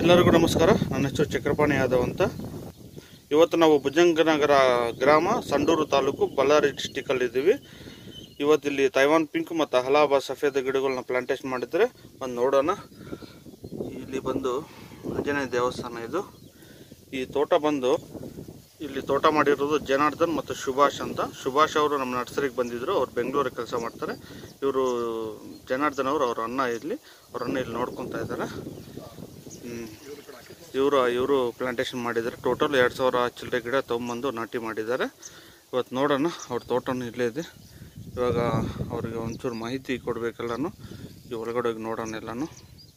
ಎಲ್ಲರಿಗೂ ನಮಸ್ಕಾರ ನನ್ನ ಹೆಸರು ಚಕ್ರಪಾಣಿ ಯಾದವ್ ಅಂತ ಇವತ್ತು ನಾವು ಭುಜಂಗನಗರ ಗ್ರಾಮ ಸಂಡೂರು ತಾಲೂಕು ಬಳ್ಳಾರಿ ಡಿಸ್ಟಿಕಲ್ಲಿ ಇದ್ದೀವಿ ಇವತ್ತಿಲ್ಲಿ ತೈವಾನ್ ಪಿಂಕ್ ಮತ್ತು ಹಲಾಬಾ ಸಫೇದ ಗಿಡಗಳನ್ನ ಪ್ಲಾಂಟೇಶನ್ ಮಾಡಿದರೆ ಬಂದು ನೋಡೋಣ ಇಲ್ಲಿ ಬಂದು ಆಂಜನೇಯ ದೇವಸ್ಥಾನ ಇದು ಈ ತೋಟ ಬಂದು ಇಲ್ಲಿ ತೋಟ ಮಾಡಿರೋದು ಜನಾರ್ದನ್ ಮತ್ತು ಸುಭಾಷ್ ಅಂತ ಸುಭಾಷ್ ಅವರು ನಮ್ಮ ನರ್ಸರಿಗೆ ಬಂದಿದ್ರು ಅವ್ರು ಬೆಂಗಳೂರಿಗೆ ಕೆಲಸ ಮಾಡ್ತಾರೆ ಇವರು ಜನಾರ್ದನ್ ಅವರು ಅವ್ರ ಅಣ್ಣ ಇಲ್ಲಿ ಅವ್ರ ಅಣ್ಣ ಇಲ್ಲಿ ನೋಡ್ಕೊತಾ ಇದ್ದಾರೆ ಇವರು ಇವರು ಪ್ಲಾಂಟೇಶನ್ ಮಾಡಿದ್ದಾರೆ ಟೋಟಲ್ ಎರಡು ಸಾವಿರ ಚಿಲ್ಲರೆ ಗಿಡ ತೊಗೊಂಬಂದು ನಾಟಿ ಮಾಡಿದ್ದಾರೆ ಇವತ್ತು ನೋಡೋಣ ಅವ್ರ ತೋಟನೂ ಇಲ್ಲೇ ಇದೆ ಇವಾಗ ಅವ್ರಿಗೆ ಒಂಚೂರು ಮಾಹಿತಿ ಕೊಡಬೇಕೆಲ್ಲನೂ ಈ ಒಳಗಡೆ ಹೋಗಿ ನೋಡೋಣ ಎಲ್ಲನೂ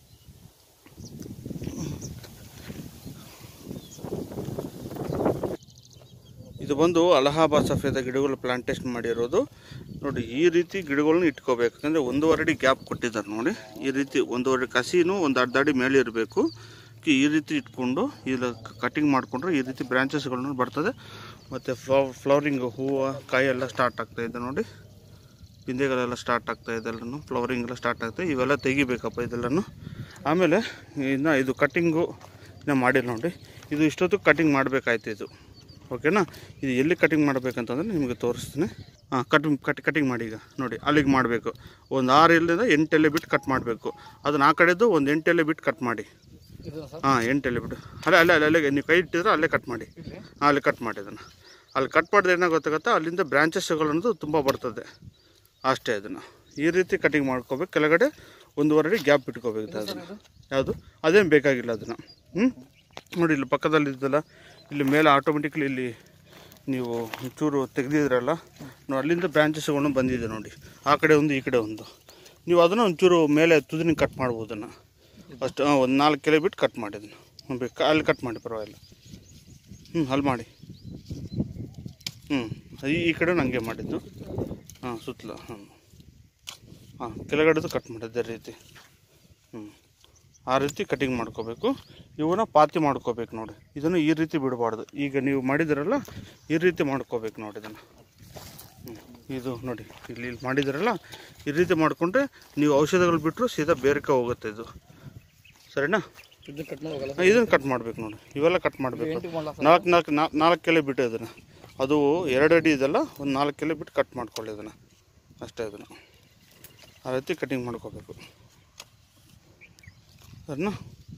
ಇದು ಬಂದು ಅಲಹಾಬಾದ್ ಸಫೇದ ಗಿಡಗಳು ಪ್ಲಾಂಟೇಶನ್ ಮಾಡಿರೋದು ನೋಡಿ ಈ ರೀತಿ ಗಿಡಗಳನ್ನ ಇಟ್ಕೋಬೇಕು ಯಾಕಂದರೆ ಒಂದೂವರೆ ಅಡಿ ಗ್ಯಾಪ್ ಕೊಟ್ಟಿದ್ದಾರೆ ನೋಡಿ ಈ ರೀತಿ ಒಂದೂವರೆ ಕಸಿನೂ ಒಂದು ಅರ್ಧ ಅಡಿ ಮೇಲೆ ಇರಬೇಕು ಈ ರೀತಿ ಇಟ್ಕೊಂಡು ಇಲ್ಲಿ ಕಟಿಂಗ್ ಮಾಡಿಕೊಂಡ್ರೆ ಈ ರೀತಿ ಬ್ರಾಂಚಸ್ಗಳನ್ನು ಬರ್ತದೆ ಮತ್ತು ಫ್ಲವ್ ಫ್ಲವರಿಂಗ್ ಹೂವು ಕಾಯಿ ಎಲ್ಲ ಸ್ಟಾರ್ಟ್ ಆಗ್ತಾ ಇದೆ ನೋಡಿ ಪಿಂದೆಗಳೆಲ್ಲ ಸ್ಟಾರ್ಟ್ ಆಗ್ತಾ ಇದೆ ಎಲ್ಲನೂ ಫ್ಲವರಿಂಗ್ ಎಲ್ಲ ಸ್ಟಾರ್ಟ್ ಆಗ್ತದೆ ಇವೆಲ್ಲ ತೆಗಿಬೇಕಪ್ಪ ಇದೆಲ್ಲನೂ ಆಮೇಲೆ ಇನ್ನು ಇದು ಕಟ್ಟಿಂಗು ಇನ್ನೂ ಮಾಡಿಲ್ಲ ನೋಡಿ ಇದು ಇಷ್ಟೊತ್ತು ಕಟಿಂಗ್ ಮಾಡಬೇಕಾಯ್ತು ಇದು ಓಕೆನಾ ಇದು ಎಲ್ಲಿ ಕಟಿಂಗ್ ಮಾಡಬೇಕಂತಂದ್ರೆ ನಿಮಗೆ ತೋರಿಸ್ತೀನಿ ಹಾಂ ಕಟಿಂಗ್ ಕಟ್ ಕಟಿಂಗ್ ಮಾಡಿ ಈಗ ನೋಡಿ ಅಲ್ಲಿಗೆ ಮಾಡಬೇಕು ಒಂದು ಆರು ಎಲ್ಲಿಂದ ಎಂಟು ಎಲೆ ಬಿಟ್ಟು ಕಟ್ ಮಾಡಬೇಕು ಅದನ್ನ ಆ ಕಡೆದು ಒಂದು ಎಂಟು ಎಲೆ ಬಿಟ್ಟು ಕಟ್ ಮಾಡಿ ಹಾಂ ಎಂಟು ಎಲೆ ಬಿಟ್ಟು ಅಲ್ಲೇ ಅಲ್ಲೇ ಅಲ್ಲೇ ಅಲ್ಲೇ ನೀವು ಕೈ ಇಟ್ಟಿದ್ರೆ ಅಲ್ಲೇ ಕಟ್ ಮಾಡಿ ಹಾಂ ಅಲ್ಲಿ ಕಟ್ ಮಾಡಿ ಅದನ್ನು ಅಲ್ಲಿ ಕಟ್ ಮಾಡಿದ್ರೆ ಏನಾಗುತ್ತೆ ಅಲ್ಲಿಂದ ಬ್ರಾಂಚಸ್ಗಳನ್ನೋದು ತುಂಬ ಬರ್ತದೆ ಅಷ್ಟೇ ಅದನ್ನು ಈ ರೀತಿ ಕಟಿಂಗ್ ಮಾಡ್ಕೋಬೇಕು ಕೆಳಗಡೆ ಒಂದೂವರೆ ಅಡಿ ಗ್ಯಾಪ್ ಇಟ್ಕೋಬೇಕು ಅದನ್ನು ಯಾವುದು ಅದೇನು ಬೇಕಾಗಿಲ್ಲ ಅದನ್ನು ಹ್ಞೂ ನೋಡಿ ಇಲ್ಲಿ ಪಕ್ಕದಲ್ಲಿ ಇದ್ದಲ್ಲ ಇಲ್ಲಿ ಮೇಲೆ ಆಟೋಮೆಟಿಕ್ಲಿ ಇಲ್ಲಿ ನೀವು ಒಂಚೂರು ತೆಗೆದಿದ್ರಲ್ಲ ನೋಡಿ ಅಲ್ಲಿಂದ ಬ್ರಾಂಚಸ್ಗಳನ್ನು ಬಂದಿದೆ ನೋಡಿ ಆ ಕಡೆ ಒಂದು ಈ ಕಡೆ ಒಂದು ನೀವು ಅದನ್ನು ಒಂಚೂರು ಮೇಲೆ ತುದಿನ ಕಟ್ ಮಾಡ್ಬೋದು ಅದನ್ನು ಅಷ್ಟು ಹಾಂ ಒಂದು ನಾಲ್ಕು ಕೆಲೆ ಬಿಟ್ಟು ಕಟ್ ಮಾಡಿ ಅದನ್ನು ಬೇಕು ಅಲ್ಲಿ ಕಟ್ ಮಾಡಿ ಪರವಾಗಿಲ್ಲ ಹ್ಞೂ ಅಲ್ಲಿ ಮಾಡಿ ಹ್ಞೂ ಈ ಈ ಕಡೆ ನನಗೆ ಮಾಡಿದ್ದು ಹಾಂ ಸುತ್ತಲ ಹಾಂ ಹಾಂ ಕೆಳಗಡೆದು ಕಟ್ ಮಾಡಿದ್ದೆ ರೀತಿ ಹ್ಞೂ ಆ ರೀತಿ ಕಟಿಂಗ್ ಮಾಡ್ಕೋಬೇಕು ಇವನ್ನ ಪಾತಿ ಮಾಡ್ಕೋಬೇಕು ನೋಡಿ ಇದನ್ನು ಈ ರೀತಿ ಬಿಡಬಾರ್ದು ಈಗ ನೀವು ಮಾಡಿದಿರಲ್ಲ ಈ ರೀತಿ ಮಾಡ್ಕೋಬೇಕು ನೋಡಿ ಇದನ್ನು ಹ್ಮ್. ಇದು ನೋಡಿ ಇಲ್ಲಿ ಇಲ್ಲಿ ಮಾಡಿದಿರಲ್ಲ ಈ ರೀತಿ ಮಾಡಿಕೊಂಡ್ರೆ ನೀವು ಔಷಧಗಳು ಬಿಟ್ಟರು ಸೀದಾ ಬೇರೆಕೆ ಹೋಗುತ್ತೆ ಇದು ಸರಿನಾ ಇದನ್ನ ಕಟ್ ಹೋಗಲ್ಲ ಹಾಂ, ಇದನ್ನು ಕಟ್ ಮಾಡ್ಬೇಕು ನೋಡಿ ಇವೆಲ್ಲ ಕಟ್ ಮಾಡಬೇಕು ಎಂಟಿಗೆ ಮಾಡಲ್ಲ ನಾಲ್ಕು ನಾಲ್ಕು ನಾಲ್ಕು ಕೆಲೆ ಬಿಟ್ಟು ಅದನ್ನು ಅದು ಎರಡು ಅಡಿ ಇದೆಲ್ಲ ಒಂದು ನಾಲ್ಕು ಕೆಲೆ ಬಿಟ್ಟು ಕಟ್ ಮಾಡ್ಕೊಳ್ಳಿ ಅದನ್ನು ಅಷ್ಟೇ ಅದನ್ನು ಆ ರೀತಿ ಕಟಿಂಗ್ ಮಾಡ್ಕೋಬೇಕು ಅದನ್ನ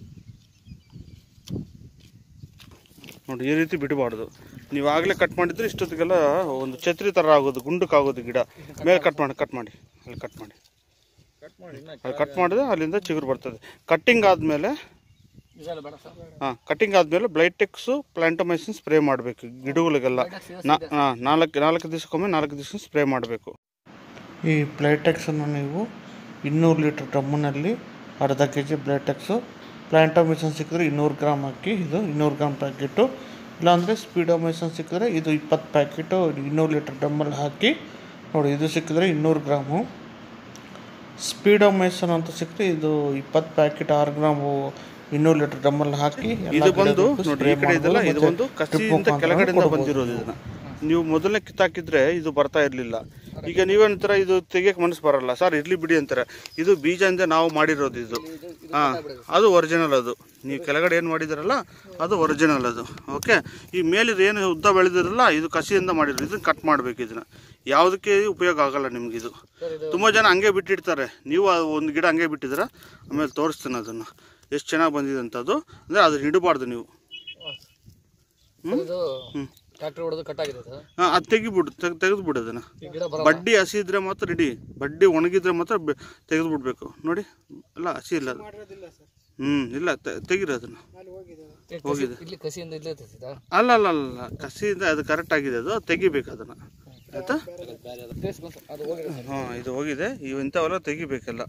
ನೋಡಿ ಈ ರೀತಿ ಬಿಡಬಾರ್ದು ನೀವು ಆಗಲೇ ಕಟ್ ಮಾಡಿದ್ರೆ ಇಷ್ಟೊತ್ತಿಗೆಲ್ಲ ಒಂದು ಛತ್ರಿ ಥರ ಆಗೋದು ಗುಂಡಕ್ಕಾಗೋದು ಗಿಡ ಮೇಲೆ ಕಟ್ ಮಾಡಿ ಕಟ್ ಮಾಡಿ ಅಲ್ಲಿ ಕಟ್ ಮಾಡಿ ಕಟ್ ಮಾಡಿ ಇನ್ನ ಅಲ್ಲಿ ಕಟ್ ಮಾಡಿದ್ರೆ ಅಲ್ಲಿಂದ ಚಿಗುರು ಬರ್ತದೆ ಕಟ್ಟಿಂಗ್ ಆದಮೇಲೆ ಇದೆಲ್ಲ ಬೇಡ ಸರ್ ಹಾಂ ಕಟಿಂಗ್ ಆದಮೇಲೆ ಬ್ಲೈಟೆಕ್ಸು ಪ್ಲಾಂಟಮೈಸಿನ್ ಸ್ಪ್ರೇ ಮಾಡಬೇಕು ಗಿಡಗಳಿಗೆಲ್ಲ ನಾ ಹಾಂ ನಾಲ್ಕು ನಾಲ್ಕು ದಿವಸಕ್ಕೊಮ್ಮೆ ನಾಲ್ಕು ದಿವಸ ಸ್ಪ್ರೇ ಮಾಡಬೇಕು ಈ ಪ್ಲೈಟೆಕ್ಸನ್ನು ನೀವು ಇನ್ನೂರು ಲೀಟ್ರ್ ಡ್ರಮ್ಮಿನಲ್ಲಿ ಅರ್ಧ ಕೆ ಜಿ ಬ್ಲೈಟೆಕ್ಸು ಪ್ಲಾಂಟಮೈಸಿನ್ ಸಿಕ್ಕಿದ್ರೆ ಇನ್ನೂರು ಗ್ರಾಮ್ ಹಾಕಿ ಇದು ಇನ್ನೂರು ಗ್ರಾಮ್ ಪ್ಯಾಕೆಟು ಇಲ್ಲಾಂದರೆ ಸ್ಪೀಡೋಮೈಸಿನ್ ಸಿಕ್ಕಿದ್ರೆ ಇದು ಇಪ್ಪತ್ತು ಪ್ಯಾಕೆಟು ಇನ್ನೂರು ಲೀಟ್ರ್ ಡ್ರಮ್ಮಲ್ಲಿ ಹಾಕಿ ನೋಡಿ ಇದು ಸಿಕ್ಕಿದ್ರೆ ಇನ್ನೂರು ಗ್ರಾಮು ಸ್ಪೀಡೋಮೈಸನ್ ಅಂತ ಸಿಕ್ಕರೆ ಇದು ಇಪ್ಪತ್ತು ಪ್ಯಾಕೆಟ್ ಆರು ಗ್ರಾಮು ಇನ್ನೂರು ಲೀಟರ್ ಡ್ರಮ್ಮಲ್ಲಿ ಹಾಕಿ ಇದು ಬಂದು ನೋಡಿ ಈ ಕಡೆ ಇದೆಲ್ಲ ಇದು ಒಂದು ಕಸಿಯಿಂದ ಕೆಳಗಡೆಯಿಂದ ಬಂದಿರೋದು ಇದನ್ನ ನೀವು ಮೊದಲನೇ ಕಿತ್ತಾಕಿದ್ರೆ ಇದು ಬರ್ತಾ ಇರಲಿಲ್ಲ ಈಗ ನೀವೇನಂತೀರ ಇದು ತೆಗಿಯಕ್ಕೆ ಮನಸ್ಸು ಬರಲ್ಲ ಸರ್ ಇರ್ಲಿ ಬಿಡಿ ಅಂತಾರೆ ಇದು ಬೀಜದಿಂದ ನಾವು ಮಾಡಿರೋದು ಇದು ಹಾಂ ಅದು ಒರಿಜಿನಲ್ ಅದು ನೀವು ಕೆಳಗಡೆ ಏನು ಮಾಡಿದಿರಲ್ಲ ಅದು ಒರಿಜಿನಲ್ ಅದು ಓಕೆ ಈ ಮೇಲಿದು ಏನು ಉದ್ದ ಬೆಳೆದಿರಲ್ಲ ಇದು ಕಸಿಯಿಂದ ಮಾಡಿರೋದು ಇದನ್ನ ಕಟ್ ಮಾಡಬೇಕು ಇದನ್ನ ಯಾವುದಕ್ಕೆ ಉಪಯೋಗ ಆಗಲ್ಲ ನಿಮ್ಗೆ ಇದು ತುಂಬ ಜನ ಹಂಗೆ ಬಿಟ್ಟಿರ್ತಾರೆ ನೀವು ಆ ಒಂದು ಗಿಡ ಹಂಗೆ ಬಿಟ್ಟಿದ್ದೀರ ಆಮೇಲೆ ತೋರಿಸ್ತೀನಿ ಅದನ್ನು ಎಷ್ಟು ಚೆನ್ನಾಗಿ ಬಂದಿದೆ ಅಂತ ಅದು ಅಂದರೆ ಅದನ್ನ ಇಡಬಾರ್ದು ನೀವು ಇದು ಹ್ಞೂ ಟ್ರ್ಯಾಕ್ಟರ್ ಹೊಡೆದು ಕಟ್ ಆಗಿದೆ ಸರ್ ಹಾಂ ಅದು ತೆಗಿಬಿಡು ತೆಗೆ ತೆಗೆದುಬಿಡು ಅದನ್ನು ಈ ಗಿಡ ಬರ ಬಡ್ಡಿ ಹಸಿ ಇದ್ರೆ ಮಾತ್ರ ಇಡಿ ಬಡ್ಡಿ ಒಣಗಿದ್ರೆ ಮಾತ್ರ ತೆಗೆದು ಬಿಡಬೇಕು ನೋಡಿ ಅಲ್ಲ ಹಸಿ ಇಲ್ಲ ಅದು ಹ್ಞೂ ಇಲ್ಲ te- ತೆಗೀರಿ ಅದನ್ನು ಹೋಗಿದೆ. ಇಲ್ಲಿ ಕಸಿಯಿಂದ ಇಲ್ಲೇ ತೆಗ್ಸಿದಾ ಅಲ್ಲ ಅಲ್ಲ ಅಲ್ಲ ಕಸಿಯಿಂದ ಅದು ಕರೆಕ್ಟ್ ಆಗಿದೆ ಅದು ತೆಗಿಬೇಕು ಅದನ್ನು ಆಯಿತಾ ಟೇಸ್ಟ್ ಬಂತು ಅದು ಹೋಗಿದೆ ಸರ್ ಹಾಂ ಇದು ಹೋಗಿದೆ ಇವು ಇಂಥವೆಲ್ಲ ತೆಗಿಬೇಕೆಲ್ಲ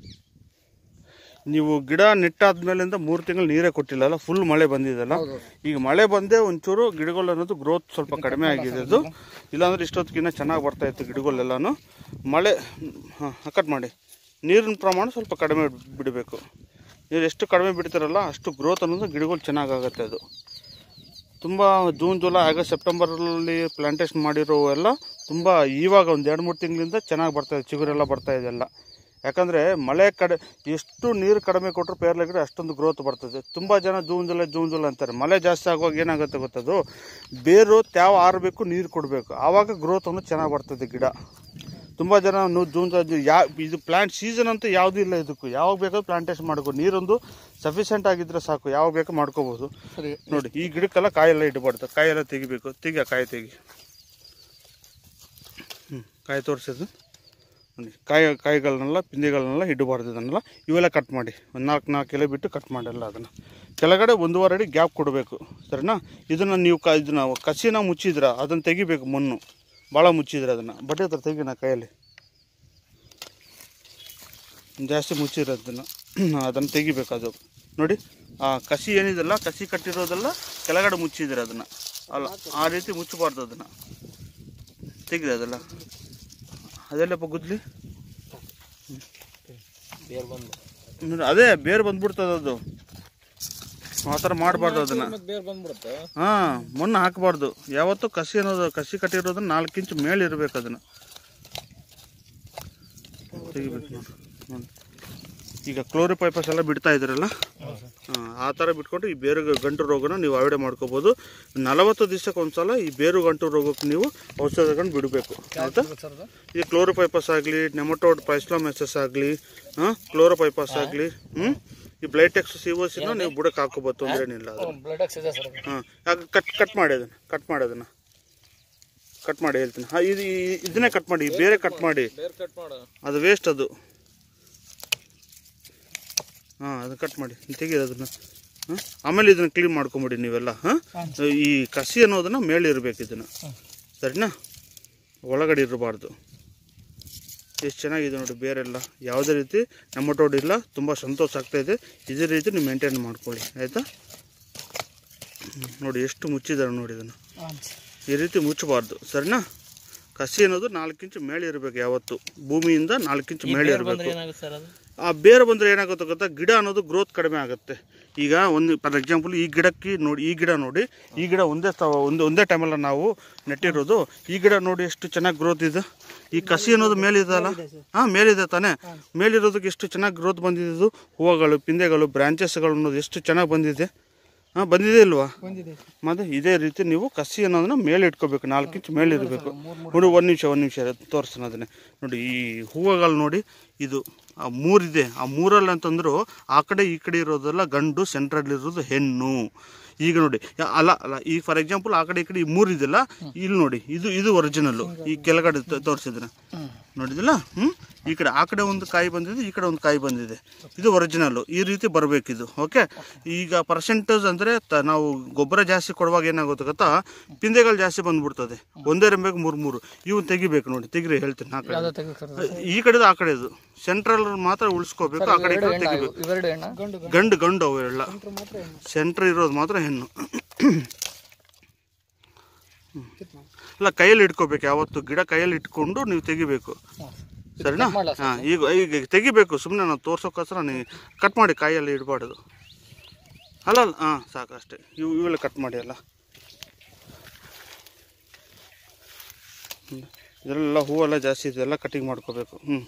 ನೀವು ಗಿಡ ನೆಟ್ಟಾದ್ಮೇಲಿಂದ ಮೂರು ತಿಂಗಳು ನೀರೇ ಕೊಟ್ಟಿಲ್ಲಲ್ಲ ಫುಲ್ ಮಳೆ ಬಂದಿದೆಲ್ಲ ಈಗ ಮಳೆ ಬಂದೇ ಒಂಚೂರು ಗಿಡಗಳು ಅನ್ನೋದು ಗ್ರೋತ್ ಸ್ವಲ್ಪ ಕಡಿಮೆ ಆಗಿದೆ ಅದು ಇಲ್ಲಾಂದ್ರೆ ಇಷ್ಟೊತ್ತಿಗಿನ್ನ ಚೆನ್ನಾಗಿ ಬರ್ತಾ ಇತ್ತು ಗಿಡಗಳೆಲ್ಲನೂ ಮಳೆ ಹಾಂ ಕಟ್ ಮಾಡಿ ನೀರಿನ ಪ್ರಮಾಣ ಸ್ವಲ್ಪ ಕಡಿಮೆ ಬಿಡಬೇಕು ನೀರು ಎಷ್ಟು ಕಡಿಮೆ ಬಿಡ್ತಾರಲ್ಲ ಅಷ್ಟು ಗ್ರೋತ್ ಅನ್ನೋದು ಗಿಡಗಳು ಚೆನ್ನಾಗಾಗತ್ತೆ ಅದು ತುಂಬ ಜೂನ್ ಜುಲೈ ಆಗಸ್ಟ್ ಸೆಪ್ಟೆಂಬರಲ್ಲಿ ಪ್ಲಾಂಟೇಶನ್ ಮಾಡಿರೋ ಎಲ್ಲ ತುಂಬ ಇವಾಗ ಒಂದು ಎರಡು ಮೂರು ತಿಂಗಳಿಂದ ಚೆನ್ನಾಗಿ ಬರ್ತಾಯಿದೆ ಚಿಗುರೆಲ್ಲ ಬರ್ತಾ ಇದೆ ಎಲ್ಲ ಯಾಕಂದರೆ ಮಳೆ ಕಡೆ ಎಷ್ಟು ನೀರು ಕಡಿಮೆ ಕೊಟ್ಟರು ಪೇರ್ಲೆ ಗಿಡ ಅಷ್ಟೊಂದು ಗ್ರೋತ್ ಬರ್ತದೆ ತುಂಬ ಜನ ಜೂನ್ ಜುಲೈ ಜೂನ್ ಜುಲೈ ಅಂತಾರೆ ಮಳೆ ಜಾಸ್ತಿ ಆಗುವಾಗ ಏನಾಗುತ್ತೆ ಗೊತ್ತದು ಬೇರು ತ್ಯಾವ ಆರಬೇಕು ನೀರು ಕೊಡಬೇಕು ಆವಾಗ ಗ್ರೋತ್ ಅನ್ನೋದು ಚೆನ್ನಾಗಿ ಬರ್ತದೆ ಗಿಡ ತುಂಬ ಜನ ನೀವು ಜೂನ್ ಜುಲೈ ಯಾ ಇದು ಪ್ಲಾಂಟ್ ಸೀಸನ್ ಅಂತೂ ಯಾವುದೂ ಇಲ್ಲ ಇದಕ್ಕೂ ಯಾವಾಗ ಬೇಕಾದ್ರೂ ಪ್ಲಾಂಟೇಶನ್ ಮಾಡ್ಕೋ ನೀರೊಂದು ಸಫಿಷಿಯೆಂಟ್ ಆಗಿದ್ರೆ ಸಾಕು ಯಾವಾಗ ಬೇಕು ಮಾಡ್ಕೋಬೋದು ಸರಿ ನೋಡಿ ಈ ಗಿಡಕ್ಕೆಲ್ಲ ಕಾಯೆಲ್ಲ ಇಡಬಾರ್ದು ಕಾಯೆಲ್ಲ ತೆಗಿಬೇಕು ತೆಗಿ ಆ ಕಾಯಿ ತೆಗಿ ಹ್ಞೂ ಕಾಯಿ ತೋರಿಸಿದ್ದು ನೋಡಿ ಕಾಯಿ ಕಾಯಿಗಳನ್ನೆಲ್ಲ ಪಿಂದಿಗಳನ್ನೆಲ್ಲ ಇಡಬಾರ್ದು ಇದನ್ನೆಲ್ಲ ಇವೆಲ್ಲ ಕಟ್ ಮಾಡಿ ಒಂದು ನಾಲ್ಕು ನಾಲ್ಕು ಎಲೆ ಬಿಟ್ಟು ಕಟ್ ಮಾಡಿಲ್ಲ ಅದನ್ನು ಕೆಳಗಡೆ ಒಂದೂವರೆ ಅಡಿ ಗ್ಯಾಪ್ ಕೊಡಬೇಕು ಸರಿನಾ ಇದನ್ನು ನೀವು ಕ ಇದನ್ನ ಕಸಿನ ಮುಚ್ಚಿದ್ರ ಅದನ್ನು ತೆಗಿಬೇಕು ಮಣ್ಣು ಭಾಳ ಮುಚ್ಚಿದ್ರೆ ಅದನ್ನು ಬಟ್ಟೆ ಹತ್ರ ತೆಗಿನ ಕೈಯಲ್ಲಿ ಜಾಸ್ತಿ ಮುಚ್ಚಿದ್ರೆ ಅದನ್ನು ಅದನ್ನು ತೆಗಿಬೇಕು ಅದು ನೋಡಿ ಆ ಕಸಿ ಏನಿದೆಲ್ಲ ಕಸಿ ಕಟ್ಟಿರೋದೆಲ್ಲ ಕೆಳಗಡೆ ಮುಚ್ಚಿದ್ರೆ ಅದನ್ನು ಅಲ್ಲ ಆ ರೀತಿ ಮುಚ್ಚಬಾರ್ದು ಅದನ್ನು ತೆಗಿದೆ ಅದೆಲ್ಲ ಅದೆಲ್ಲಪ್ಪ ಗುದ್ಲಿ ಬೇರ್ ಬಂದು ನೋಡಿ, ಅದೇ ಬೇರೆ ಬಂದ್ಬಿಡ್ತದೆ ಅದು ಆ ಥರ ಮಾಡಬಾರ್ದು ಅದನ್ನು ಮತ್ತೆ ಬೇರ್ ಬಂದ್ಬಿಡುತ್ತೆ ಹಾಂ ಮಣ್ಣು ಹಾಕಬಾರ್ದು ಯಾವತ್ತೂ ಕಸಿ ಅನ್ನೋದು ಕಸಿ ಕಟ್ಟಿರೋದನ್ನ ನಾಲ್ಕು ಇಂಚು ಮೇಲೆ ಇರಬೇಕು ಅದನ್ನು ತೆಗಿಬೇಕು ನೋಡಿ ನೋಡಿ ಈಗ ಕ್ಲೋರಿಪೈಪಸ್ ಎಲ್ಲ ಬಿಡ್ತಾ ಇದ್ದೀರಲ್ಲ ಹಾಂ ಆ ಥರ ಬಿಟ್ಕೊಂಡು ಈ ಬೇರು ಗಂಟು ರೋಗನ ನೀವು ಅವಾಯ್ಡ್ ಮಾಡ್ಕೋಬೋದು ನಲವತ್ತು ದಿವಸಕ್ಕೆ ಒಂದ್ಸಲ ಈ ಬೇರು ಗಂಟು ರೋಗಕ್ಕೆ ನೀವು ಔಷಧಗಳನ್ನು ಬಿಡಬೇಕು ಆಯಿತಾ ಸರ್ ಅದು ಈ ಕ್ಲೋರೋಪೈಪಸ್ ಆಗಲಿ ನೆಮಟೋಡ್ ಪೈಸ್ಲೋಮೆಸಸ್ ಆಗಲಿ ಹಾಂ ಕ್ಲೋರೋಪೈಪಸ್ ಆಗಲಿ ಹ್ಞೂ ಈ ಬ್ಲೈಟೆಕ್ಸ್ ಸಿವೋಸಿನ ನೀವು ಬುಡಕ್ಕೆ ಹಾಕೋಬೋದು ತೊಂದರೆ ಏನಿಲ್ಲ ಅದು ಬ್ಲಡ್ ಆಕ್ಸ್ ಇದೆ ಸರ್ ಅದು ಹಾಂ ಯಾಕೆ ಕಟ್ ಕಟ್ ಮಾಡಿ ಅದನ್ನು ಕಟ್ ಮಾಡಿ ಅದನ್ನು ಕಟ್ ಮಾಡಿ ಹೇಳ್ತೀನಿ ಹಾಂ ಇದು ಈ- ಇದನ್ನೇ ಕಟ್ ಮಾಡಿ ಬೇರೆ ಕಟ್ ಮಾಡಿ ಬೇರ್ ಕಟ್ ಮಾಡು ಅದು ವೇಸ್ಟ್ ಅದು ಹಾಂ ಅದು ಕಟ್ ಮಾಡಿ ತೆಗೀರಿ ಅದನ್ನು ಹಾಂ ಆಮೇಲೆ ಇದನ್ನು ಕ್ಲೀನ್ ಮಾಡ್ಕೊಂಬಿಡಿ ನೀವೆಲ್ಲ ಹಾಂ ಈ ಕಸಿ ಅನ್ನೋದನ್ನು ಮೇಲೆ ಇರಬೇಕು ಇದನ್ನು ಸರಿನಾ ಒಳಗಡೆ ಇರಬಾರ್ದು ಎಷ್ಟು ಚೆನ್ನಾಗಿದೆ ನೋಡಿ ಬೇರೆಲ್ಲ ಯಾವುದೇ ರೀತಿ ನಮ್ಮಟೋಡ್ ಇಲ್ಲ ತುಂಬ ಸಂತೋಷ ಆಗ್ತಾ ಇದೆ ಇದೇ ರೀತಿ ನೀವು ಮೇಂಟೈನ್ ಮಾಡ್ಕೊಳ್ಳಿ ಆಯಿತಾ ನೋಡಿ ಎಷ್ಟು ಮುಚ್ಚಿದ್ದಾರೆ ನೋಡಿ ಇದನ್ನು ಈ ರೀತಿ ಮುಚ್ಚಬಾರ್ದು ಸರಿನಾ ಕಸಿ ಅನ್ನೋದು ನಾಲ್ಕು ಇಂಚು ಮೇಲೆ ಇರಬೇಕು ಯಾವತ್ತು ಭೂಮಿಯಿಂದ ನಾಲ್ಕು ಇಂಚು ಮೇಲೆ ಇರಬೇಕು ಏನಾಗುತ್ತೆ ಸರ್ ಅದು ಆ ಬೇರೆ ಬಂದರೆ ಏನಾಗುತ್ತೆ ಗೊತ್ತಾ ಗಿಡ ಅನ್ನೋದು ಗ್ರೋತ್ ಕಡಿಮೆ ಆಗುತ್ತೆ ಈಗ ಒಂದು ಫಾರ್ ಎಕ್ಸಾಂಪಲ್ ಈ ಗಿಡಕ್ಕೆ ನೋಡಿ ಈ ಗಿಡ ನೋಡಿ ಈ ಗಿಡ ಒಂದೇ ತ ಒಂದು ಒಂದೇ ಟೈಮಲ್ಲ ನಾವು ನೆಟ್ಟಿರೋದು ಈ ಗಿಡ ನೋಡಿ ಎಷ್ಟು ಚೆನ್ನಾಗಿ ಗ್ರೋತ್ ಇದೆ ಈ ಕಸಿ ಅನ್ನೋದು ಮೇಲಿದೆಯಲ್ಲ ಹಾಂ ಮೇಲಿದೆ ತಾನೇ ಮೇಲಿರೋದಕ್ಕೆ ಎಷ್ಟು ಚೆನ್ನಾಗಿ ಗ್ರೋತ್ ಬಂದಿದೆ ಇದು ಹೂವುಗಳು ಪಿಂದೆಗಳು ಬ್ರಾಂಚಸ್ಗಳು ಅನ್ನೋದು ಎಷ್ಟು ಚೆನ್ನಾಗಿ ಬಂದಿದೆ ಹಾಂ ಬಂದಿದೆ ಇಲ್ವಾ ಮತ್ತೆ ಇದೇ ರೀತಿ ನೀವು ಕಸಿ ಅನ್ನೋದನ್ನ ಮೇಲೆ ಇಟ್ಕೋಬೇಕು ನಾಲ್ಕು ಇಂಚು ಮೇಲೆ ಇರಬೇಕು ನೋಡಿ ಒಂದು ನಿಮಿಷ ಒಂದು ನಿಮಿಷ ತೋರಿಸ್ತಾನೆ ಅದನ್ನೇ ನೋಡಿ ಈ ಹೂವುಗಳು ನೋಡಿ ಇದು ಆ ಮೂರಿದೆ ಆ ಮೂರಲ್ಲಿ ಅಂತಂದ್ರು ಆ ಕಡೆ ಈ ಕಡೆ ಇರೋದೆಲ್ಲ ಗಂಡು ಸೆಂಟ್ರಲ್ಲಿ ಇರೋದು ಹೆಣ್ಣು ಈಗ ನೋಡಿ ಯಾ- ಅಲ್ಲ ಅಲ್ಲ ಈಗ ಫಾರ್ ಎಕ್ಸಾಂಪಲ್ ಆ ಕಡೆ ಈ ಕಡೆ ಈ ಮೂರು ಇದೆಯಲ್ಲ ಇಲ್ಲಿ ನೋಡಿ ಇದು ಇದು ಒರಿಜಿನಲ್ಲು ಈ ಕೆಳಗಡೆ ತೋರಿಸಿದ್ರೆ ನೋಡಿದಿಲ್ಲ ಹ್ಞೂ ಈ ಕಡೆ ಆ ಕಡೆ ಒಂದು ಕಾಯಿ ಬಂದಿದೆ ಈ ಕಡೆ ಒಂದು ಕಾಯಿ ಬಂದಿದೆ ಇದು ಒರಿಜಿನಲ್ಲು ಈ ರೀತಿ ಬರಬೇಕಿದು ಓಕೆ ಈಗ ಪರ್ಸೆಂಟೇಜ್ ಅಂದರೆ ತ ನಾವು ಗೊಬ್ಬರ ಜಾಸ್ತಿ ಕೊಡುವಾಗ ಏನಾಗುತ್ತೆ ಗೊತ್ತಾ ಪಿಂದೆಗಳು ಜಾಸ್ತಿ ಬಂದ್ಬಿಡ್ತದೆ ಒಂದೇ ರೆಂಬೆಗೆ ಮೂರು ಮೂರು ಇವು ತೆಗಿಬೇಕು ನೋಡಿ ತೆಗಿರಿ ಹೇಳ್ತೀನಿ ಆ ಕಡೆ ಯಾವ್ದು ತೆಗಿಬೇಕು ಸರ್ ಈ ಕಡೆದು ಆ ಕಡೆದು ಸೆಂಟ್ರಲ್ ಮಾತ್ರ ಉಳಿಸ್ಕೋಬೇಕು ಆ ಕಡೆ ಈ ಕಡೆ ತೆಗಿಬೇಕು ಇವೆರಡು ಹೆಣ್ಣ ಗಂಡು ಗಂಡು ಗಂಡು ಅವೆಲ್ಲ ಸೆಂಟ್ರ್ ಇರೋದು ಮಾತ್ರ ಹೆಣ್ಣು ಅಲ್ಲ ಕೈಯಲ್ಲಿ ಇಟ್ಕೋಬೇಕು ಯಾವತ್ತು ಗಿಡ ಕೈಯಲ್ಲಿ ಇಟ್ಕೊಂಡು ನೀವು ತೆಗಿಬೇಕು ಸರಿನಾ ಮಾಡ್ಲಾ ಹಾಂ ಈಗ ಈಗ ತೆಗಿಬೇಕು ಸುಮ್ಮನೆ ನಾವು ತೋರ್ಸೋಕ್ಕೋಸ್ಕರ ನೀವು ಕಟ್ ಮಾಡಿ ಕಾಯಲ್ಲಿ ಇಡಬಾರ್ದು ಅಲ್ಲ ಅಲ್ಲ ಹಾಂ ಸಾಕು ಅಷ್ಟೇ ಇವು ಇವೆಲ್ಲ ಕಟ್ ಮಾಡಿ ಅಲ್ಲ ಹ್ಮ್. ಇದೆಲ್ಲ ಹೂವೆಲ್ಲ ಜಾಸ್ತಿ ಇದೆ ಎಲ್ಲ ಕಟಿಂಗ್ ಮಾಡ್ಕೋಬೇಕು ಹ್ಞೂ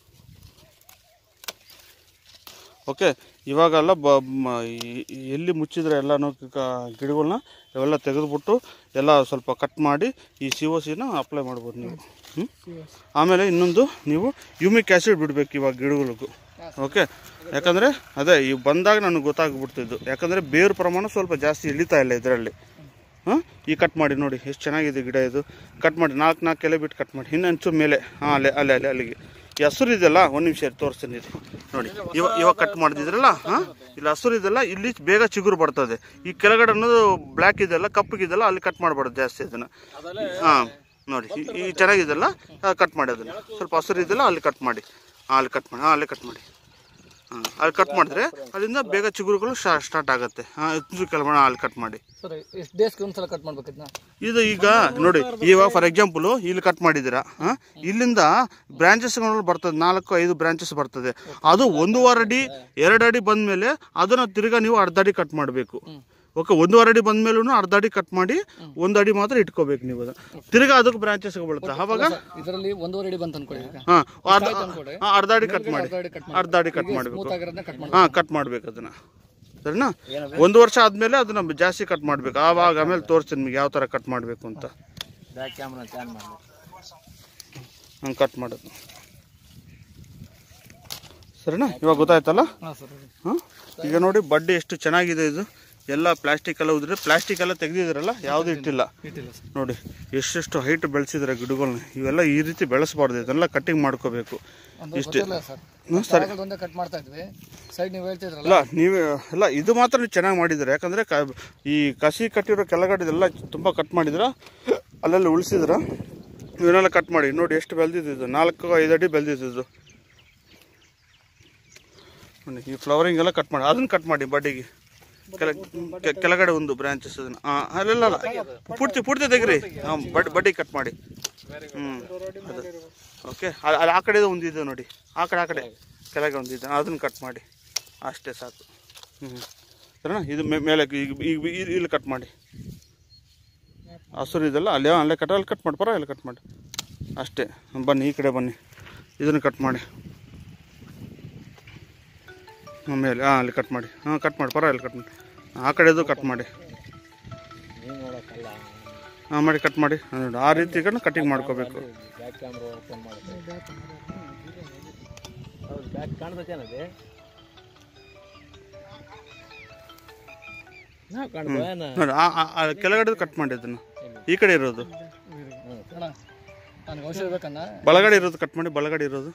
ಓಕೆ ಇವಾಗೆಲ್ಲ ಬ ಮ- ಈ- ಈ ಎಲ್ಲಿ ಮುಚ್ಚಿದ್ರೆ ಎಲ್ಲನೂ ಕ- ಗಿಡಗಳನ್ನ ಇವೆಲ್ಲ ತೆಗೆದುಬಿಟ್ಟು ಎಲ್ಲ ಸ್ವಲ್ಪ ಕಟ್ ಮಾಡಿ ಈ ಸಿ ಒ ಸಿನ ಅಪ್ಲೈ ಮಾಡ್ಬೋದು ನೀವು ಹ್ಮ್? ಆಮೇಲೆ ಇನ್ನೊಂದು ನೀವು ಯುಮಿಕ್ ಆ್ಯಸಿಡ್ ಬಿಡಬೇಕು ಇವಾಗ ಗಿಡಗಳಿಗೂ ಓಕೆ ಯಾಕಂದರೆ ಅದೇ ಈ ಬಂದಾಗ ನನಗೆ ಗೊತ್ತಾಗ್ಬಿಡ್ತಿದ್ದು ಯಾಕಂದರೆ ಬೇರು ಪ್ರಮಾಣ ಸ್ವಲ್ಪ ಜಾಸ್ತಿ ಇಳಿತಾ ಇಲ್ಲ ಇದರಲ್ಲಿ ಹಾಂ ಈ ಕಟ್ ಮಾಡಿ ನೋಡಿ ಎಷ್ಟು ಚೆನ್ನಾಗಿದೆ ಗಿಡ ಇದು ಕಟ್ ಮಾಡಿ ನಾಲ್ಕು ನಾಲ್ಕು ಎಲೆ ಬಿಟ್ಟು ಕಟ್ ಮಾಡಿ ಇನ್ನೊಂಚು ಮೇಲೆ ಹಾಂ ಅಲ್ಲೇ ಅಲ್ಲೇ ಅಲ್ಲೇ ಅಲ್ಲಿಗೆ ಈ ಹಸುರು ಇದೆಯಲ್ಲ ಒಂದು ನಿಮಿಷ ತೋರಿಸ್ತೀನಿ ಇದು. ನೋಡಿ ಇವಾಗ ಇವಾಗ ಕಟ್ ಮಾಡಿದ್ರಲ್ಲ ಹಾಂ ಇಲ್ಲಿ ಹಸುರು ಇದೆಲ್ಲ ಇಲ್ಲಿ ಬೇಗ ಚಿಗುರು ಬರ್ತದೆ ಈ ಕೆಳಗಡೆ ಅನ್ನೋದು ಬ್ಲ್ಯಾಕ್ ಇದೆಲ್ಲ ಕಪ್ಪಗಿದೆಲ್ಲ ಅಲ್ಲಿ ಕಟ್ ಮಾಡಬಾರ್ದು ಜಾಸ್ತಿ ಅದನ್ನು ಹಾಂ ನೋಡಿ ಈ- ಈ ಚೆನ್ನಾಗಿದೆಲ್ಲ ಕಟ್ ಮಾಡಿ ಅದನ್ನು ಸ್ವಲ್ಪ ಹಸುರು ಇದೆಲ್ಲ ಅಲ್ಲಿ ಕಟ್ ಮಾಡಿ ಹಾಂ ಅಲ್ಲಿ ಕಟ್ ಮಾಡಿ ಹಾಂ ಅಲ್ಲೇ ಕಟ್ ಮಾಡಿ ಹಾಂ ಅಲ್ಲಿ ಕಟ್ ಮಾಡಿದ್ರೆ ಅಲ್ಲಿಂದ ಬೇಗ ಚಿಗುರುಗಳು ಸ್ಟಾರ್ಟ್ ಆಗುತ್ತೆ ಹಾಂ ಕೆಳಗಡೆ ಅಲ್ಲಿ ಕಟ್ ಮಾಡಿ ಸರ್ ಎಷ್ಟು ಡೇಸ್ಗೆ ಒಂದ್ಸಲ ಕಟ್ ಮಾಡ್ಬೇಕು ಇದನ್ನ ಇದು ಈಗ ನೋಡಿ ಇವಾಗ ಫಾರ್ ಎಕ್ಸಾಂಪಲ್ ಇಲ್ಲಿ ಕಟ್ ಮಾಡಿದ್ದೀರಾ ಆ, ಇಲ್ಲಿಂದ ಬ್ರಾಂಚಸ್ಗಳು ಬರ್ತದೆ ನಾಲ್ಕು ಐದು ಬ್ರಾಂಚಸ್ ಬರ್ತದೆ ಅದು ಒಂದೂವರೆ ಅಡಿ ಎರಡು ಅಡಿ ಬಂದಮೇಲೆ ಅದನ್ನು ತಿರ್ಗಾ ನೀವು ಅರ್ಧ ಅಡಿ ಕಟ್ ಮಾಡಬೇಕು ಓಕೆ ಒಂದೂವರೆ ಅಡಿ ಬಂದ ಮೇಲೂ ಅರ್ಧ ಅಡಿ ಕಟ್ ಮಾಡಿ ಒಂದು ಅಡಿ ಮಾತ್ರ ಇಟ್ಕೋಬೇಕು ನೀವು ಅದು ತಿರ್ಗಾ ಅದಕ್ಕೆ ಬ್ರಾಂಚಸ್ ಬೀಳುತ್ತೆ ಆವಾಗ ಇದರಲ್ಲಿ ಒಂದೂವರೆ ಅಡಿ ಬಂತ ಅನ್ಕೊಳ್ಳಿ ಈಗ ಹಾಂ ಅರ್ಧ ಅನ್ಕೊಳ್ಳಿ ಹಾಂ, ಅರ್ಧ ಅಡಿ ಕಟ್ ಮಾಡಿ ಅರ್ಧ ಅಡಿ ಕಟ್ ಮಾಡಿ ಅರ್ಧ ಅಡಿ ಕಟ್ ಮಾಡಬೇಕು ಸ್ಮೂತ್ ಆಗಿರೋದನ್ನ ಕಟ್ ಮಾಡಿ ಹಾಂ ಕಟ್ ಮಾಡ್ಬೇಕು ಅದನ್ನ ಸರಿನಾ ಒಂದು ವರ್ಷ ಆದಮೇಲೆ ಅದನ್ನ ಜಾಸ್ತಿ ಕಟ್ ಮಾಡಬೇಕು ಆವಾಗ ಆಮೇಲೆ ತೋರಿಸ್ತೀನಿ ನಿಮಗೆ ಯಾವ ಥರ ಕಟ್ ಮಾಡಬೇಕು ಅಂತ ಬ್ಯಾಕ್ ಕ್ಯಾಮ್ರಾ ಚಾನ್ ಮಾಡಿ ಹಂಗೆ ಕಟ್ ಮಾಡೋದು ಸರಿನಾ ಇವಾಗ ಗೊತ್ತಾಯ್ತಲ್ಲ ಹಾಂ ಸರ್ ಹಾಂ ಈಗ ನೋಡಿ ಬಡ್ಡಿ ಎಷ್ಟು ಚೆನ್ನಾಗಿದೆ ಇದು ಎಲ್ಲ ಪ್ಲಾಸ್ಟಿಕ್ ಎಲ್ಲ ಉದ್ರೆ ಪ್ಲಾಸ್ಟಿಕ್ ಎಲ್ಲ ತೆಗೆದಿದ್ರಲ್ಲ ಯಾವುದು ಇಟ್ಟಿಲ್ಲ ಇಟ್ಟಿಲ್ಲ ಸರ್ ನೋಡಿ ಎಷ್ಟೆಷ್ಟು ಹೈಟ್ ಬೆಳೆಸಿದ್ರೆ ಗಿಡಗಳನ್ನ ಇವೆಲ್ಲ ಈ ರೀತಿ ಬೆಳೆಸಬಾರ್ದು ಇದನ್ನೆಲ್ಲ ಕಟ್ಟಿಂಗ್ ಮಾಡ್ಕೋಬೇಕು ಅಂದ್ರೆ ಇಷ್ಟೇ. ಗೊತ್ತಿಲ್ಲ ಸರ್ ಹ್ಮ್, ಸರಿ ಆಗಲ್ದು ಒಂದೇ ಕಟ್ ಮಾಡ್ತಾ ಇದ್ವಿ ಸೈಡ್ ನೀವು ಹೇಳ್ತಿದ್ರಲ್ಲ ಅಲ್ಲ ನೀವೇ ಅಲ್ಲ ಇದು ಮಾತ್ರ ನೀವು ಚೆನ್ನಾಗಿ ಮಾಡಿದ್ದೀರ ಯಾಕಂದರೆ ಕ ಈ ಕಸಿ ಕಟ್ಟಿರೋ ಕೆಳಗಡೆದೆಲ್ಲ ತುಂಬ ಕಟ್ ಮಾಡಿದ್ರ ಅಲ್ಲೆಲ್ಲ ಉಳಿಸಿದ್ರ ಇವನ್ನೆಲ್ಲ ಕಟ್ ಮಾಡಿ ನೋಡಿ ಎಷ್ಟು ಬೆಳೆದಿದ್ದು ನಾಲ್ಕು ಐದು ಅಡಿ ಬೆಳೆದಿದ್ದು ನೋಡಿ ಈ ಫ್ಲವರಿಂಗ್ ಎಲ್ಲ ಕಟ್ ಮಾಡಿ ಅದನ್ನ ಕಟ್ ಮಾಡಿ ಬಡ್ಡಿಗೆ ಕೆಲ ಕೆ- ಕೆಳಗಡೆ ಒಂದು ಬ್ರಾಂಚಸ್ ಅದನ್ನ ಹಾಂ ಅಲ್ಲೆಲ್ಲ ಅಲ್ಲ ಪೂರ್ತಿ ಪೂರ್ತಿ ತೆಗ್ರಿ ಹಾಂ ಬಡ್ ಬಡ್ಡಿ ಕಟ್ ಮಾಡಿ ಹ್ಞೂ ಅದು ಓಕೆ ಅಲ್ಲಿ ಆ ಕಡೆ ಒಂದು ಇದೆ ನೋಡಿ ಆ ಕಡೆ ಆ ಕಡೆ ಕೆಳಗೆ ಒಂದು ಇದೆ ಅದನ್ನು ಕಟ್ ಮಾಡಿ ಅಷ್ಟೇ ಸಾಕು ಹ್ಞೂ ಸರಿನಾ ಇದು ಮೇ- ಮೇಲೆ ಈಗ ಈಗ ಈಗ ಇಲ್ಲಿ ಕಟ್ ಮಾಡಿ ಹಸುರು ಇದೆಲ್ಲ ಅಲ್ಲೇ ಅಲ್ಲೇ ಕಟ್ ಅಲ್ಲಿ ಕಟ್ ಮಾಡಿ ಪರ ಇಲ್ಲಿ ಕಟ್ ಮಾಡಿ ಅಷ್ಟೇ ಬನ್ನಿ ಈ ಕಡೆ ಬನ್ನಿ ಇದನ್ನು ಕಟ್ ಮಾಡಿ ಹ್ಮ್, ಮೇಲೆ ಹಾಂ ಅಲ್ಲಿ ಕಟ್ ಮಾಡಿ ಹಾಂ ಕಟ್ ಮಾಡಿ ಪರ ಇಲ್ಲಿ ಕಟ್ ಮಾಡಿ ಆ ಕಡೆದು ಕಟ್ ಮಾಡಿ ಹಾಂ ಮಾಡಿ ಕಟ್ ಮಾಡಿ ಹಾ, ನೋಡಿ ಆ ರೀತಿ ಕಟಿಂಗ್ ಮಾಡ್ಕೋಬೇಕು ಬ್ಯಾಕ್ ಕ್ಯಾಮ್ರಾ ಓಪನ್ ಮಾಡುತ್ತೆ ಹೌದು ಬ್ಯಾಕ್ ಕಾಣ್ತೈತೇನದು ನಾವು ಕಾಣ್ತೇವೆ ನೋಡಿ ಆ ಆ- ಆ ಕೆಳಗಡೆ ಕಟ್ ಮಾಡಿ ಅದನ್ನು ಈ ಕಡೆ ಇರೋದು ಅಣ್ಣ ನನಗೆ ಔಷಧ ಬೇಕನ್ನ ಬಲಗಡೆ ಇರೋದು ಕಟ್ ಮಾಡಿ ಬಲಗಡೆ ಇರೋದು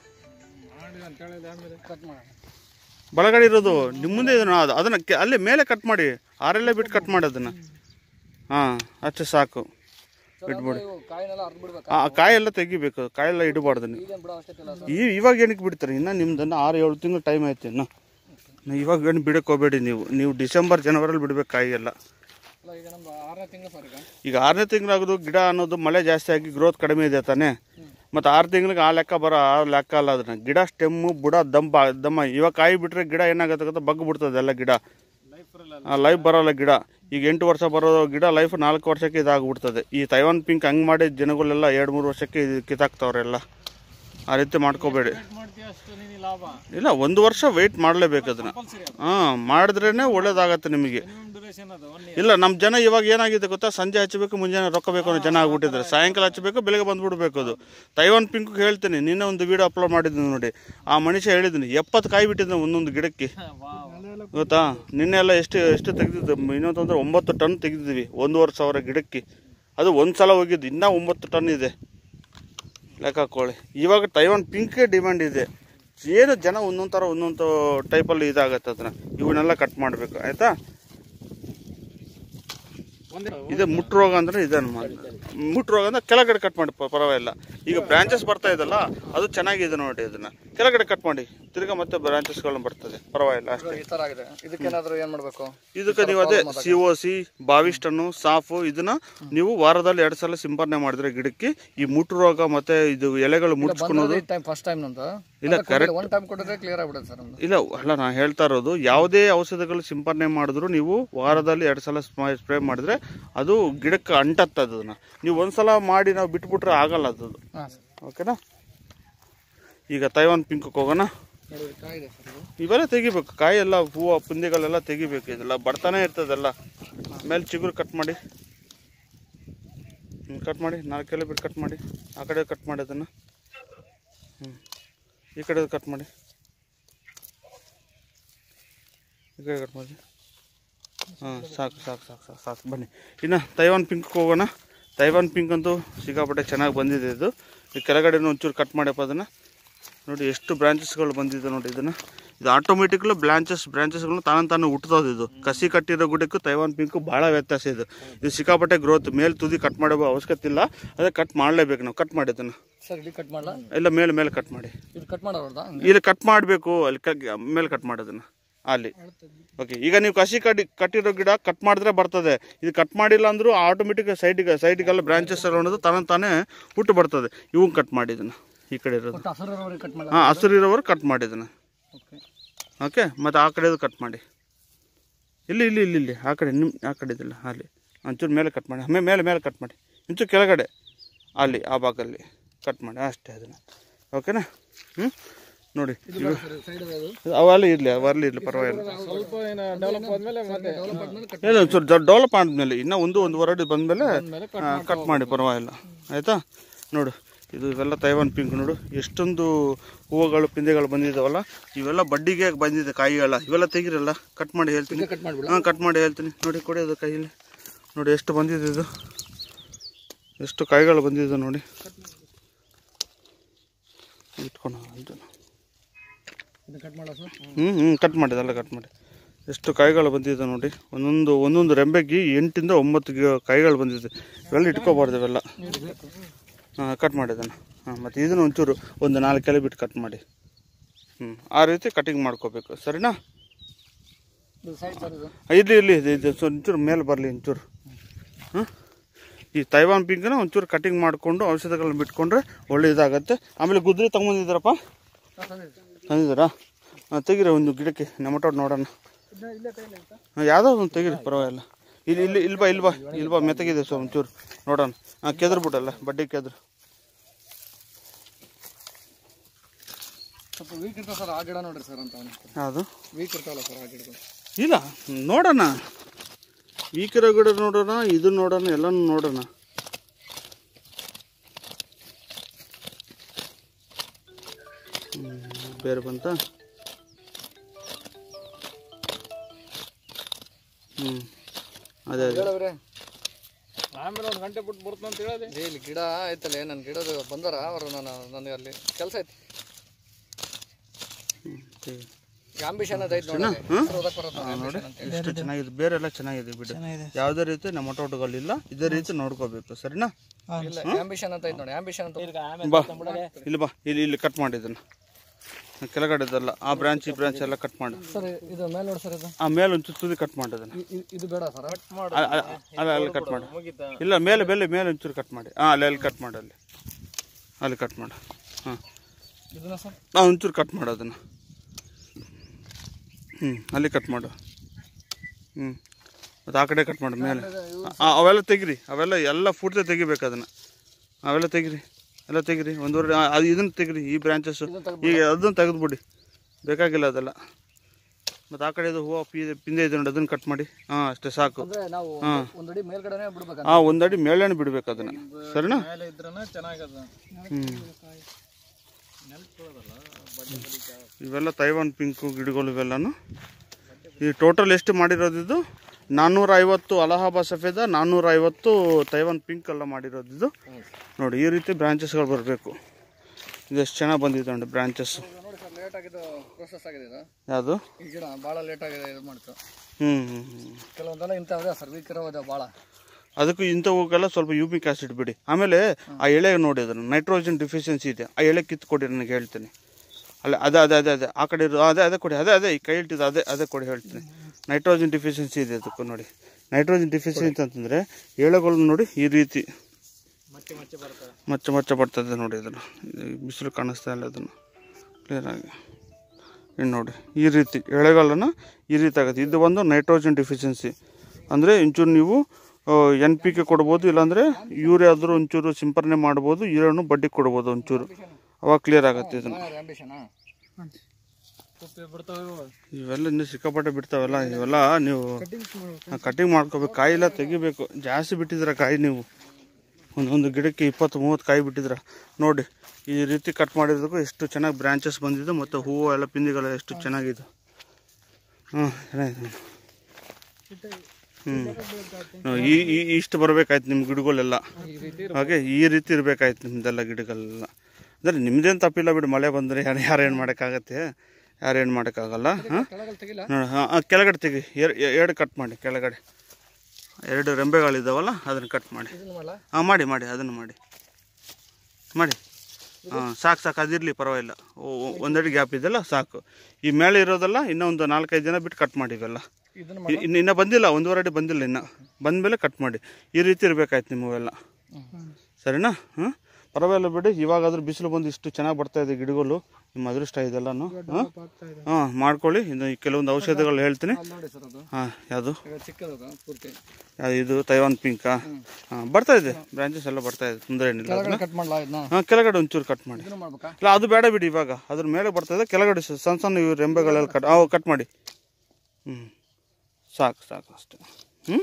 ಕಟ್ ಮಾಡೋಣ ಬಲಗಡೆ ಇರೋದು ನಿಮ್ಮ ಮುಂದೆ ಇದನ್ನು ಅದು ಅದನ್ನು ಕೆ- ಅಲ್ಲೇ ಮೇಲೆ ಕಟ್ ಮಾಡಿ ಆರಲ್ಲೇ ಬಿಟ್ಟು ಕಟ್ ಮಾಡಿ ಅದನ್ನು ಹಾಂ ಅಷ್ಟೇ ಸಾಕು ಬಿಟ್ಬಿಡಿ ಇವು ಕಾಯಿನೆಲ್ಲ ಅರ್ಧ ಬಿಡ್ಬೇಕು ಆ ಕಾಯಿ ಎಲ್ಲ ತೆಗಿಬೇಕು ಕಾಯೆಲ್ಲ ಇಡಬಾರ್ದು ನೀವು ಈಗೇನು ಬಿಡೋ ಅವಶ್ಯಕತೆ ಇಲ್ಲ ಸರ್ ಈ ಇವಾಗ ಏನಕ್ಕೆ ಬಿಡ್ತಾರೆ ಇನ್ನು ನಿಮ್ದನ್ನು ಆರು ಏಳು ತಿಂಗಳು ಟೈಮ್ ಐತೆ ಇನ್ನು ನಾ ಇವಾಗ ಏನು ಬಿಡಕ್ಕೆ ಹೋಗಬೇಡಿ ನೀವು ನೀವು ಡಿಸೆಂಬರ್ ಜನವರಲ್ಲಿ ಬಿಡ್ಬೇಕು ಕಾಯಿ ಎಲ್ಲ ಅಲ್ಲ ಈಗ ನಮ್ದು ಆರನೇ ತಿಂಗಳು ಸರ್ ಈಗ ಈಗ ಆರನೇ ತಿಂಗಳಾಗೋದು ಗಿಡ ಅನ್ನೋದು ಮಳೆ ಜಾಸ್ತಿ ಆಗಿ ಗ್ರೋತ್ ಕಡಿಮೆ ಇದೆ ತಾನೇ ಮತ್ತು ಆರು ತಿಂಗಳಿಗೆ ಆ ಲೆಕ್ಕ ಬರೋ ಆ ಲೆಕ್ಕ ಅಲ್ಲ ಅದನ್ನ ಗಿಡ ಸ್ಟೆಮ್ಮು ಬುಡ ದಮ್ಮ ದಮ್ಮ ಇವಾಗ ಕಾಯಿ ಬಿಟ್ಟರೆ ಗಿಡ ಏನಾಗುತ್ತೆ ಗೊತ್ತಾ ಬಗ್ಗು ಬಿಡ್ತದೆ ಎಲ್ಲ ಗಿಡ ಲೈಫ್ ಬರೋಲ್ಲ ಗಿಡ ಈಗ ಎಂಟು ವರ್ಷ ಬರೋ ಗಿಡ ಲೈಫ್ ನಾಲ್ಕು ವರ್ಷಕ್ಕೆ ಇದಾಗ್ಬಿಡ್ತದೆ ಈ ತೈವಾನ್ ಪಿಂಕ್ ಹಂಗೆ ಮಾಡಿ ಜನಗಳೆಲ್ಲ ಎರಡು ಮೂರು ವರ್ಷಕ್ಕೆ ಇದು ಕಿತ್ತಾಕ್ತವ್ರೆಲ್ಲ ಆ ರೀತಿ ಮಾಡ್ಕೋಬೇಡಿ ಮಾಡ್ತೀವಿ ಅಷ್ಟು ನೀನು ಲಾಭ ಇಲ್ಲ ಒಂದು ವರ್ಷ ವೆಯ್ಟ್ ಮಾಡಲೇಬೇಕು ಅದನ್ನ ಹಾಂ ಮಾಡಿದ್ರೇ ಒಳ್ಳೇದಾಗತ್ತೆ ನಿಮಗೆ ಮಿನಿಮಮ್ ಡ್ಯೂರೇಷನ್ ಅದು ಒನ್ ಇಲ್ಲ ನಮ್ಮ ಜನ ಇವಾಗ ಏನಾಗಿದೆ ಗೊತ್ತಾ ಸಂಜೆ ಹಚ್ಚಬೇಕು ಮುಂಜಾನೆ ರೊಕ್ಕ ಬೇಕು ಅನ್ನೋ ಜನ ಆಗ್ಬಿಟ್ಟಿದ್ದಾರೆ ಸಾಯಂಕಾಲ ಹಚ್ಚಬೇಕು ಬೆಳಗ್ಗೆ ಬಂದ್ಬಿಡ್ಬೇಕು ಅದು ತೈವಾನ್ ಪಿಂಕ್ ಹೇಳ್ತೀನಿ ನಿನ್ನೆ ಒಂದು ವಿಡಿಯೋ ಅಪ್ಲೋಡ್ ಮಾಡಿದ್ದೀನಿ ನೋಡಿ ಆ ಮನುಷ್ಯ ಹೇಳಿದ್ದೀನಿ ಎಪ್ಪತ್ತು ಕಾಯಿ ಬಿಟ್ಟಿದ್ದೆ ಒಂದೊಂದು ಗಿಡಕ್ಕೆ ಗೊತ್ತಾ ನಿನ್ನೆ ಎಲ್ಲ ಎಷ್ಟು ಎಷ್ಟು ತೆಗೆದಿದ್ದು ಇನ್ನೊಂದಂದ್ರೆ ಒಂಬತ್ತು ಟನ್ ತೆಗೆದಿದ್ವಿ ಒಂದೂವರೆ ಸಾವಿರ ಗಿಡಕ್ಕೆ ಅದು ಒಂದು ಸಲ ಹೋಗಿದ್ದು ಇನ್ನೂ ಒಂಬತ್ತು ಟನ್ ಇದೆ ಲೆಕ್ಕ ಹಾಕೊಳ್ಳಿ ಇವಾಗ ತೈವಾನ್ ಪಿಂಕೇ ಡಿಮ್ಯಾಂಡ್ ಇದೆ ಏನು ಜನ ಒಂದೊಂದು ಥರ ಒಂದೊಂದು ಟೈಪಲ್ಲಿ ಇದಾಗತ್ತೆ ಅದನ್ನ ಇವನ್ನೆಲ್ಲ ಕಟ್ ಮಾಡಬೇಕು ಆಯಿತಾ ಇದೆ ಮುಟ್ಟು ರೋಗ ಅಂದ್ರೆ ಇದೆ ಮುಟ್ಟು ರೋಗ ಅಂದ್ರೆ ಕೆಳಗಡೆ ಕಟ್ ಮಾಡಿ ಪ- ಪರವಾಗಿಲ್ಲ ಈಗ ಬ್ರಾಂಚಸ್ ಬರ್ತಾ ಇದಲ್ಲ ಅದು ಚೆನ್ನಾಗಿದೆ ನೋಡಿ ಅದನ್ನ ಕೆಳಗಡೆ ಕಟ್ ಮಾಡಿ ತಿರ್ಗಾ ಮತ್ತೆ ಬ್ರಾಂಚಸ್ಗಳನ್ನ ಬರ್ತದೆ ಪರವಾಗಿಲ್ಲ ಅಷ್ಟೇ ಈ ಥರ ಆಗಿದೆ ಇದಕ್ಕೇನಾದರೂ ಏನು ಮಾಡಬೇಕು ಇದಕ್ಕೆ ನೀವು ಅದೇ ಸಿ ಒ ಸಿ ಬಾವಿಸ್ಟನ್ನು ಸಾಫು ಇದನ್ನ ನೀವು ವಾರದಲ್ಲಿ ಎರಡು ಸಲ ಸಿಂಪರಣೆ ಮಾಡಿದ್ರೆ ಗಿಡಕ್ಕೆ ಈ ಮುಟ್ಟು ರೋಗ ಮತ್ತೆ ಇದು ಎಲೆಗಳು ಮುಡ್ಸ್ಕೊಳೋದು ಟೈಮ್ ಫಸ್ಟ್ ಟೈಮ್ ನಂದು ಇಲ್ಲ, correct. ಒನ್ ಟೈಮ್ ಕೊಟ್ಟಿದ್ರೆ ಕ್ಲಿಯರ್ ಆಗ್ಬಿಡುತ್ತೆ ಸರ್ ನಮ್ದು ಇಲ್ಲ ಅಲ್ಲ ನಾನು ಹೇಳ್ತಾ ಇರೋದು ಯಾವುದೇ ಔಷಧಿಗಳು ಸಿಂಪರಣೆ ಮಾಡಿದ್ರು ನೀವು ವಾರದಲ್ಲಿ ಎರಡು ಸಲ ಸ್ಪ್ರೇ ಮಾಡಿದ್ರೆ ಅದು ಗಿಡಕ್ಕೆ ಅಂಟತ್ತದ ಅದನ್ನ ನೀವು ಒಂದ್ಸಲ ಮಾಡಿ ನಾವು ಬಿಟ್ಬಿಟ್ರೆ ಆಗಲ್ಲ ಅದು ಹಾಂ ಸರ್ ಓಕೆನಾ ಈಗ ತೈವಾನ್ ಪಿಂಕಕ್ಕೆ ಹೋಗೋಣ ನೋಡಿ ಕಾಯಿ ಇದೆ ಸರ್ ಇದು ಇವೆಲ್ಲ ತೆಗಿಬೇಕು ಕಾಯಿ ಎಲ್ಲ ಹೂವು ಪುಂದಿಗಳೆಲ್ಲ ತೆಗಿಬೇಕು ಇದೆಲ್ಲ ಬರ್ತಾನೆ ಇರ್ತದೆಲ್ಲ ಮೇಲೆ ಚಿಗುರು ಕಟ್ ಮಾಡಿ ಕಟ್ ಮಾಡಿ ನಾಲ್ಕೆಲ್ಲ ಬಿಟ್ಟು ಕಟ್ ಮಾಡಿ ಆ ಕಡೆ ಕಟ್ ಮಾಡಿ ಅದನ್ನು ಹ್ಞೂ ಈ ಕಡೆ ಕಟ್ ಮಾಡಿ ಈ ಕಡೆ ಕಟ್ ಮಾಡಿ ಹಾಂ ಸಾಕು ಸಾಕು ಸಾಕು ಸಾಕು ಸಾಕು ಬನ್ನಿ ಇನ್ನು ತೈವಾನ್ ಪಿಂಕ್ಗೆ ಹೋಗೋಣ ತೈವಾನ್ ಪಿಂಕ್ ಅಂತೂ ಸಿಕ್ಕಾಪಟ್ಟೆ ಚೆನ್ನಾಗಿ ಬಂದಿದೆ ಇದು ಈ ಕೆಳಗಡೆ ಒಂಚೂರು ಕಟ್ ಮಾಡ್ಯಪ್ಪ ಅದನ್ನು ನೋಡಿ ಎಷ್ಟು ಬ್ರಾಂಚಸ್ಗಳು ಬಂದಿದೆ ನೋಡಿ ಇದನ್ನು ಇದು ಆಟೋಮೆಟಿಕ್ಲು ಬ್ರಾಂಚಸ್ ಬ್ರಾಂಚಸ್ಗಳನ್ನ ತಾನು ತಾನು ಹುಟ್ಟೋದು ಇದು ಕಸಿ ಕಟ್ಟಿರೋ ಗುಡಕ್ಕೂ ತೈವಾನ್ ಪಿಂಕು ಭಾಳ ವ್ಯತ್ಯಾಸ ಇದು ಇದು ಸಿಕ್ಕಾಪಟ್ಟೆ ಗ್ರೋತ್ ಮೇಲೆ ತುದಿ ಕಟ್ ಮಾಡೋ ಅವಶ್ಯಕತೆ ಇಲ್ಲ ಅದೇ ಕಟ್ ಮಾಡಲೇಬೇಕು ನಾವು ಕಟ್ ಮಾಡಿ ಅದನ್ನು ಸರ್ ಇಲ್ಲಿ ಕಟ್ ಮಾಡಲ್ಲ ಎಲ್ಲ ಮೇಲೆ ಮೇಲೆ ಕಟ್ ಮಾಡಿ ಇದು ಕಟ್ ಮಾಡೋರ್ದಾ ಇಲ್ಲಿ ಕಟ್ ಮಾಡಬೇಕು ಅಲ್ಲಿ ಕ ಮೇಲೆ ಕಟ್ ಮಾಡೋದನ್ನು ಅಲ್ಲಿ ಓಕೆ ಈಗ ನೀವು ಕಸಿ ಕಟ್ಟಿ ಕಟ್ಟಿರೋ ಗಿಡ ಕಟ್ ಮಾಡಿದ್ರೆ ಬರ್ತದೆ ಇದು ಕಟ್ ಮಾಡಿಲ್ಲ ಅಂದರೂ ಆಟೋಮೆಟಿಕ್ ಸೈಡಿಗೆ ಸೈಡಿಗೆಲ್ಲ ಬ್ರಾಂಚಸ್ ಎಲ್ಲ ಅನ್ನೋದು ತಾನೇ ತಾನೇ ಹುಟ್ಟು ಬರ್ತದೆ ಇವಂಗೆ ಕಟ್ ಮಾಡಿ ಇದನ್ನು ಈ ಕಡೆ ಇರೋದು ಒಟ್ಟು ಹಸಿರವರೆಗೆ ಕಟ್ ಮಾಡಲ್ಲ ಹಾಂ ಹಸಿರು ಇರೋವರು ಕಟ್ ಮಾಡಿ ಇದನ್ನು ಓಕೆ ಓಕೆ ಮತ್ತು ಆ ಕಡೆದು ಕಟ್ ಮಾಡಿ ಇಲ್ಲಿ ಇಲ್ಲಿ ಇಲ್ಲಿ ಇಲ್ಲಿ ಆ ಕಡೆ ನಿಮ್ಮ ಆ ಕಡೆ ಇದಿಲ್ಲ ಅಲ್ಲಿ ಒಂಚೂರು ಮೇಲೆ ಕಟ್ ಮಾಡಿ ಆಮೇಲೆ ಮೇಲೆ ಮೇಲೆ ಕಟ್ ಮಾಡಿ ಒಂಚೂರು ಕೆಳಗಡೆ ಅಲ್ಲಿ ಆ ಭಾಗಲ್ಲಿ ಕಟ್ ಮಾಡಿ ಅಷ್ಟೇ ಅದನ್ನು ಓಕೆನಾ ಹ್ಞೂ ನೋಡಿ ಇವು- ಸೈಡ್ ಅದು ಅವೆಲ್ಲ ಇರಲಿ ಅವಲ್ಲಿ ಇರಲಿ ಪರವಾಗಿಲ್ಲ ಸ್ವಲ್ಪ ಏನು ಡೆವಲಪ್ ಆದ್ಮೇಲೆ ಮತ್ತೆ ಡೆವಲಪ್ ಆದ್ಮೇಲೆ ಕಟ್ ಏನು ಒಂಚೂರು ಡೆವಲಪ್ ಆದಮೇಲೆ ಇನ್ನೂ ಒಂದು ಒಂದೂವರೆ ಅಡಿ ಬಂದಮೇಲೆ ಮೇಲೆ ಕಟ್ ಮಾಡಿ ಪರವಾಗಿಲ್ಲ ಆಯಿತಾ ನೋಡು ಇದು ಇವೆಲ್ಲ ತೈವಾನ್ ಪಿಂಕ್ ನೋಡು ಎಷ್ಟೊಂದು ಹೂವುಗಳು ಪಿಂದೆಗಳು ಬಂದಿದ್ದಾವಲ್ಲ ಇವೆಲ್ಲ ಬಡ್ಡಿಗೆ ಬಂದಿದೆ ಕಾಯಿಗಳ ಇವೆಲ್ಲ ತೆಗಿರಲ್ಲ ಕಟ್ ಮಾಡಿ ಹೇಳ್ತೀನಿ ಕಟ್ ಮಾಡ್ಬಿಡ ಹಾಂ ಕಟ್ ಮಾಡಿ ಹೇಳ್ತೀನಿ ನೋಡಿ ಕೊಡಿ ಅದು ಕೈಯಲ್ಲಿ ನೋಡಿ ಎಷ್ಟು ಬಂದಿದೆ ಇದು ಎಷ್ಟು ಕಾಯಿಗಳು ಬಂದಿದೆ ನೋಡಿ ಇಟ್ಕೊಂಡು ಇದನ್ನು ಇದು ಕಟ್ ಮಾಡೋ ಸರ್ ಹ್ಞೂ ಹ್ಞೂ ಕಟ್ ಮಾಡಿ ಅದೆಲ್ಲ ಕಟ್ ಮಾಡಿ ಎಷ್ಟು ಕಾಯಿಗಳು ಬಂದಿದೆ ನೋಡಿ ಒಂದೊಂದು ಒಂದೊಂದು ರೆಂಬೆಗೆ ಎಂಟಿಂದ ಒಂಬತ್ತು ಗಿ- ಕಾಯಿಗಳು ಬಂದಿದೆ ಇವೆಲ್ಲ ಇಟ್ಕೋಬಾರ್ದು ಇವೆಲ್ಲ ಹಾಂ ಕಟ್ ಮಾಡಿ ಅದನ್ನು ಹಾಂ ಮತ್ತು ಇದನ್ನು ಒಂಚೂರು ಒಂದು ನಾಲ್ಕು ಎಲೆ ಬಿಟ್ಟು ಕಟ್ ಮಾಡಿ ಹ್ಞೂ ಆ ರೀತಿ ಕಟಿಂಗ್ ಮಾಡ್ಕೋಬೇಕು ಸರಿನಾ ಇದು ಸೈಡ್ ಸರ್ ಇದು ಇಲ್ಲಿ ಇಲ್ಲಿ ಇದು ಇದು ಸ್ವಲ್ಪ ಒಂಚೂರು ಮೇಲೆ ಬರಲಿ ಒಂಚೂರು ಹಾಂ ಈ ತೈವಾನ್ ಪಿಂಕನ್ನ ಒಂಚೂರು ಕಟಿಂಗ್ ಮಾಡಿಕೊಂಡು ಔಷಧಗಳನ್ನ ಬಿಟ್ಕೊಂಡ್ರೆ ಒಳ್ಳೆ ಇದಾಗತ್ತೆ ಆಮೇಲೆ ಗುದ್ರಿ ತೊಗೊಂಬಂದಿದ್ದಾರಪ್ಪ ಹಾಂ ಸರ್ ಇದು. ತಂದಿದ್ದೀರಾ ಹಾಂ ತೆಗೀರಿ ಒಂದು ಗಿಡಕ್ಕೆ ನೆಮಟೋಡ್ ನೋಡೋಣ ಇದನ್ನ ಇಲ್ಲೇ ಕೈಲಿ ಆಯ್ತಾ ಹಾಂ ಯಾವುದೋ ಒಂದು ತೆಗೀರಿ ಪರವಾಗಿಲ್ಲ ಇಲ್ಲಿ ಇಲ್ಲಿ ಇಲ್ಬಾ ಇಲ್ಬಾ ಇಲ್ಬಾ ಮೆತ್ತಗಿದೆ ಸೊ ಒಂಚೂರು ನೋಡೋಣ ಹಾಂ ಕೆದ್ರು ಬಿಡಲ್ಲ ಬಡ್ಡಿ ಕೆದ್ರು ಸ್ವಲ್ಪ ವೀಕ್ ಇರ್ತಾವ ಸರ್ ಆ ಗಿಡ ನೋಡ್ರಿ ಸರ್ ಅಂತ ಯಾವುದು ವೀಕ್ ಇರ್ತಾವಲ್ಲ ಸರ್ ಆ ಗಿಡಗಳು ಇಲ್ಲ ನೋಡೋಣ ಈಕಿರೋ ಗಿಡ ನೋಡೋಣ ಇದು ನೋಡೋಣ ಎಲ್ಲನೂ ನೋಡೋಣ ಹ್ಮ್, ಬೇರೆ ಬಂತ ಹ್ಞೂ ಅದೇ ಅದೇ ಹೇಳವ್ರೆ ಆಮೇಲೆ ಒಂದು ಗಂಟೆ ಬಿಟ್ಟು ಬರ್ತೀನಿ ಅಂತ ಹೇಳಿದೆ ಇಲ್ಲಿ ಗಿಡ ಆಯ್ತಲ್ಲ ನನ್ನ ಗಿಡದ ಬಂದಾರ ಅವರು ನಾನು ನನಗೆ ಅಲ್ಲಿ ಕೆಲಸ ಐತಿ ಹ್ಞೂ ಸರಿ ಆಂಬಿಷನ್ ಅದು ಐತಿ ನೋಡಿ ಓದಕ್ಕೆ ಬರುತ್ತೆ ambition ಅಂತ ಹೇಳಿ. ಎಷ್ಟು ಚೆನ್ನಾಗಿದೆ ಬೇರೆ ಎಲ್ಲ ಚೆನ್ನಾಗಿದೆ ಬಿಡು ಯಾವುದೇ ರೀತಿ ನಮ್ಮ ಟೋಟಗಳಿಲ್ಲ ಇದೇ ರೀತಿ ನೋಡ್ಕೋಬೇಕು ಸರಿನಾ ಇಲ್ಲ ಆಂಬಿಷನ್ ಅಂತ ಐತಿ ನೋಡಿ ಆಂಬಿಷನ್ ಅಂತ ಬಾ ಇಲ್ಲಿ ಬಾ ಇಲ್ಲಿ ಇಲ್ಲಿ ಕಟ್ ಮಾಡಿದ್ದನ್ನು ಕೆಳಗಡೆ ಇದಲ್ಲ ಆ ಬ್ರಾಂಚ್ ಈ ಬ್ರಾಂಚ್ ಎಲ್ಲ ಕಟ್ ಮಾಡು ಸರ್ ಇದು ಮೇಲೆ ನೋಡಿ ಸರ್ ಇದು ಆ ಮೇಲೆ ಒಂಚೂರು ತುದಿ ಕಟ್ ಮಾಡೋದನ್ನು ಇ- ಇ- ಇದು ಬೇಡ ಸರ್ ಕಟ್ ಮಾಡಿ ಅಲ್ಲ ಅಲ್ಲಿ ಕಟ್ ಮಾಡು ಇಲ್ಲ ಮೇಲೆ ಮೇಲೆ ಮೇಲೆ ಒಂಚೂರು ಕಟ್ ಮಾಡಿ ಹಾಂ ಅಲ್ಲಿ ಅಲ್ಲಿ ಕಟ್ ಮಾಡು ಅಲ್ಲಿ ಅಲ್ಲಿ ಕಟ್ ಮಾಡು ಹಾಂ ಇದನ್ನ ಸರ್ ಹಾಂ ಒಂಚೂರು ಕಟ್ ಮಾಡು ಅದನ್ನು ಹ್ಞೂ ಅಲ್ಲಿ ಕಟ್ ಮಾಡು ಹ್ಞೂ ಮತ್ತು ಆ ಕಡೆ ಕಟ್ ಮಾಡು ಮೇಲೆ ಆ, ಅವೆಲ್ಲ ತೆಗಿರಿ ಅವೆಲ್ಲ ಎಲ್ಲ ಫುಡ್ದೆ ತೆಗಿಬೇಕು ಅದನ್ನು ಅವೆಲ್ಲ ತೆಗಿರಿ ಎಲ್ಲ ತೆಗಿರಿ ಒಂದೂವರೆ ಆ, ಅದು ಇದನ್ನು ತೆಗಿರಿ ಈ ಬ್ರಾಂಚಸ್ಸು ಈಗ ಅದನ್ನು ತೆಗೆದುಬಿಡಿ ಬೇಕಾಗಿಲ್ಲ ಅದೆಲ್ಲ ಮತ್ತು ಆ ಕಡೆದು ಹೂವು ಪಿ ಪಿಂದೆ ಇದೆ ನೋಡಿ ಅದನ್ನು ಕಟ್ ಮಾಡಿ ಹಾಂ ಅಷ್ಟೇ ಸಾಕು ಅಂದ್ರೆ ನಾವು ಒಂದಡಿ ಮೇಲ್ಗಡೆನೆ ಬಿಡ್ಬೇಕಂತ ಹಾಂ ಒಂದಡಿ ಮೇಲೇನೆ ಬಿಡಬೇಕು ಅದನ್ನು ಸರಿನಾ ಮೇಲೆ ಇದ್ರನ ಚೆನ್ನಾಗದ ಹ್ಞೂ ಇವೆಲ್ಲ ತೈವಾನ್ ಪಿಂಕು ಗಿಡಗಳು ಇವೆಲ್ಲನು ಈ ಟೋಟಲ್ ಎಷ್ಟು ಮಾಡಿರೋದು ಇದು ನಾನ್ನೂರ ಐವತ್ತು ಅಲಹಾಬಾದ್ ಸಫೇದ ನಾನ್ನೂರ ಐವತ್ತು ತೈವಾನ್ ಪಿಂಕ್ ಎಲ್ಲ ಮಾಡಿರೋದು ಇದು ನೋಡಿ ಈ ರೀತಿ ಬ್ರಾಂಚಸ್ಗಳು ಬರಬೇಕು ಇದು ಎಷ್ಟು ಚೆನ್ನಾಗಿ ಬಂದಿದೆ ನೋಡಿ ಬ್ರಾಂಚಸ್ ನೋಡಿ ಸರ್ ಲೇಟ್ ಆಗಿದ್ದು ಪ್ರೊಸೆಸ್ ಆಗಿದೆ ಇದು ಯಾವುದು ಈ ಗಿಡ ಭಾಳ ಲೇಟ್ ಆಗಿದೆ ಇದು ಮಾಡ್ತು ಹ್ಞೂ ಹ್ಞೂ ಹ್ಞೂ ಕೆಲವೊಂದೆಲ್ಲ ಇಂಥವೇ ಸರ್ ವೀಕ್ ಇರೋದೆ ಭಾಳ ಅದಕ್ಕೂ ಇಂಥವಕ್ಕೆಲ್ಲ ಸ್ವಲ್ಪ ಯೂಮಿಕ್ ಆಸಿಡ್ ಬಿಡಿ ಆಮೇಲೆ ಆ ಎಳೆ ನೋಡಿ ಅದನ್ನು ನೈಟ್ರೋಜನ್ ಡಿಫಿಷಿಯನ್ಸಿ ಇದೆ ಆ ಎಳೆ ಕಿತ್ತು ಕೊಡಿ ನನಗೆ ಹೇಳ್ತೀನಿ ಅಲ್ಲ ಅದೇ ಅದೇ ಅದೇ ಅದೇ ಆ ಕಡೆ ಇರೋ ಅದೇ ಅದೇ ಕೊಡಿ ಅದೇ ಅದೇ ಈ ಕೈ ಇಟ್ಟಿದ್ದು ಅದೇ ಅದೇ ಕೊಡಿ ಹೇಳ್ತೀನಿ ನೈಟ್ರೋಜನ್ ಡಿಫಿಷಿಯನ್ಸಿ ಇದೆ ಅದಕ್ಕೂ ನೋಡಿ ನೈಟ್ರೋಜನ್ ಡಿಫಿಷಿಯನ್ಸಿ ಅಂತಂದರೆ ಎಳೆಗಳು ನೋಡಿ ಈ ರೀತಿ ಮತ್ತೆ ಮತ್ತೆ ಬರ್ತದೆ ಮಚ್ಚ ಮಚ್ಚ ಬರ್ತದೆ ನೋಡಿ ಅದನ್ನು ಇದು ಬಿಸಿಲು ಕಾಣಿಸ್ತಾ ಇಲ್ಲ ಅದನ್ನು ಕ್ಲಿಯರಾಗಿ ಇನ್ನು ನೋಡಿ ಈ ರೀತಿ ಎಳೆಗಳನ್ನು ಈ ರೀತಿ ಆಗುತ್ತೆ ಇದು ಒಂದು ನೈಟ್ರೋಜನ್ ಡಿಫಿಷಿಯನ್ಸಿ ಅಂದರೆ ಇಂಚೂರು ನೀವು ಎನ್ ಪಿ ಕೆ ಕೊಡ್ಬೋದು ಇಲ್ಲಾಂದರೆ ಯೂರಿಯಾ ಆದರೂ ಒಂಚೂರು ಸಿಂಪರಣೆ ಮಾಡ್ಬೋದು ಈರಣ್ಣು ಬಡ್ಡಿ ಕೊಡ್ಬೋದು ಒಂಚೂರು ಅವಾಗ ಕ್ಲಿಯರ್ ಆಗುತ್ತೆ ಇದನ್ನು ಆಂಬಿಷನಾ ಬಿಡ್ತಾವೆ ಇವೆಲ್ಲ ಇನ್ನೂ ಸಿಕ್ಕಾಪಟ್ಟೆ ಬಿಡ್ತಾವಲ್ಲ ಇವೆಲ್ಲ ನೀವು ಕಟಿಂಗ್ ಮಾಡ್ಕೋಬೇಕು ಕಾಯಿ ಎಲ್ಲ ತೆಗಿಬೇಕು ಜಾಸ್ತಿ ಬಿಟ್ಟಿದ್ದೀರ ಕಾಯಿ ನೀವು ಒಂದೊಂದು ಗಿಡಕ್ಕೆ ಇಪ್ಪತ್ತು ಮೂವತ್ತು ಕಾಯಿ ಬಿಟ್ಟಿದ್ರ ನೋಡಿ ಈ ರೀತಿ ಕಟ್ ಮಾಡಿರೋದಕ್ಕೂ ಎಷ್ಟು ಚೆನ್ನಾಗಿ ಬ್ರಾಂಚಸ್ ಬಂದಿದೆ ಮತ್ತು ಹೂವು ಎಲ್ಲ ಪಿಂದಿಗಳು ಎಷ್ಟು ಚೆನ್ನಾಗಿದೆ ಹಾಂ ಚೆನ್ನಾಗಿದೆ ಹ್ಞೂ ಈ ಈ- ಇಷ್ಟು ಬರಬೇಕಾಯ್ತು ನಿಮ್ಮ ಗಿಡಗಳೆಲ್ಲ ಈ ರೀತಿ ಹಾಗೆ ಈ ರೀತಿ ಇರಬೇಕಾಯ್ತು ನಿಮ್ಮದೆಲ್ಲ ಗಿಡಗಳೆಲ್ಲ ಅಂದರೆ ನಿಮ್ದೇನು ತಪ್ಪಿಲ್ಲ ಬಿಡು ಮಳೆ ಬಂದರೆ ಯಾರು ಯಾರೇನು ಮಾಡೋಕ್ಕಾಗತ್ತೆ ಯಾರೇನು ಮಾಡೋಕ್ಕಾಗಲ್ಲ ಹಾಂ ಕೆಳಗಲ್ ತೆಗಿಲ್ಲ ನೋಡಿ ಹಾಂ ಕೆಳಗಡೆ ತೆಗಿ ಎರ್- ಎ- ಎರಡು ಕಟ್ ಮಾಡಿ ಕೆಳಗಡೆ ಎರಡು ರೆಂಬೆಗಳಿದ್ದಾವಲ್ಲ ಅದನ್ನು ಕಟ್ ಮಾಡಿ ಇದನ್ನ ಮಾಡಲ್ಲ ಹಾಂ ಮಾಡಿ ಮಾಡಿ ಅದನ್ನು ಮಾಡಿ ಮಾಡಿ ಹಾಂ ಸಾಕು ಸಾಕು ಅದಿರಲಿ ಪರವಾಗಿಲ್ಲ ಓ- ಓ- ಒಂದಡಿ ಗ್ಯಾಪ್ ಇದೆಯಲ್ಲ ಸಾಕು ಈ ಮೇಲೆ ಇರೋದಲ್ಲ ಇನ್ನೂ ಒಂದು ನಾಲ್ಕೈದು ದಿನ ಬಿಟ್ಟು ಕಟ್ ಮಾಡಿ ಇವೆಲ್ಲ ಇದನ್ನ ಇ- ಇನ್ನು ಇನ್ನೂ ಬಂದಿಲ್ಲ ಒಂದೂವರೆ ಅಡಿ ಬಂದಿಲ್ಲ ಇನ್ನು ಬಂದಮೇಲೆ ಕಟ್ ಮಾಡಿ ಈ ರೀತಿ ಇರಬೇಕಾಯ್ತು ನಿಮ್ಮವೆಲ್ಲ ಸರಿನಾ ಹಾಂ ಪರವಾಗಿಲ್ಲ ಬಿಡಿ ಇವಾಗಾದ್ರೂ ಬಿಸಿಲು ಬಂದು ಇಷ್ಟು ಚೆನ್ನಾಗಿ ಬರ್ತಾ ಇದೆ ಗಿಡಗಳು ನಿಮ್ಮ ಅದೃಷ್ಟ ಇದೆಲ್ಲನು ಹಾಂ ಹಾಂ ಮಾಡ್ಕೊಳ್ಳಿ ಇನ್ನು ಕೆಲವೊಂದು ಔಷಧಿಗಳು ಹೇಳ್ತೀನಿ ಅಲ್ಲಿ ನೋಡಿ ಸರ್ ಅದು ಹಾಂ ಯಾವುದು ಈಗ ಚಿಕ್ಕದದು ಪೂರ್ತಿ ಯಾವ್ದು ಇದು ತೈವಾನ್ ಪಿಂಕಾ ಹಾಂ ಬರ್ತಾ ಇದೆ ಬ್ರಾಂಚಸ್ ಎಲ್ಲ ಬರ್ತಾ ಇದೆ ತೊಂದರೆ ಏನಿಲ್ಲ ಕೆಳಗಡೆ ಕಟ್ ಮಾಡಲಾ ಇದನ್ನ ಹಾಂ ಕೆಳಗಡೆ ಒಂಚೂರು ಕಟ್ ಮಾಡಿ ಇದನ್ನು ಮಾಡ್ಬೇಕಾ ಇಲ್ಲ ಅದು ಬೇಡ ಬಿಡಿ ಇವಾಗ ಅದ್ರ ಮೇಲೆ ಬರ್ತಾ ಇದೆ ಕೆಳಗಡೆ ಸ- ಸಣ್ಣ ಸಣ್ಣ ಇವು ರೆಂಬೆಗಳೆಲ್ಲ ಕಟ್ ಅವು ಕಟ್ ಮಾಡಿ ಹ್ಞೂ ಸಾಕು ಸಾಕು ಅಷ್ಟೇ ಹ್ಞೂ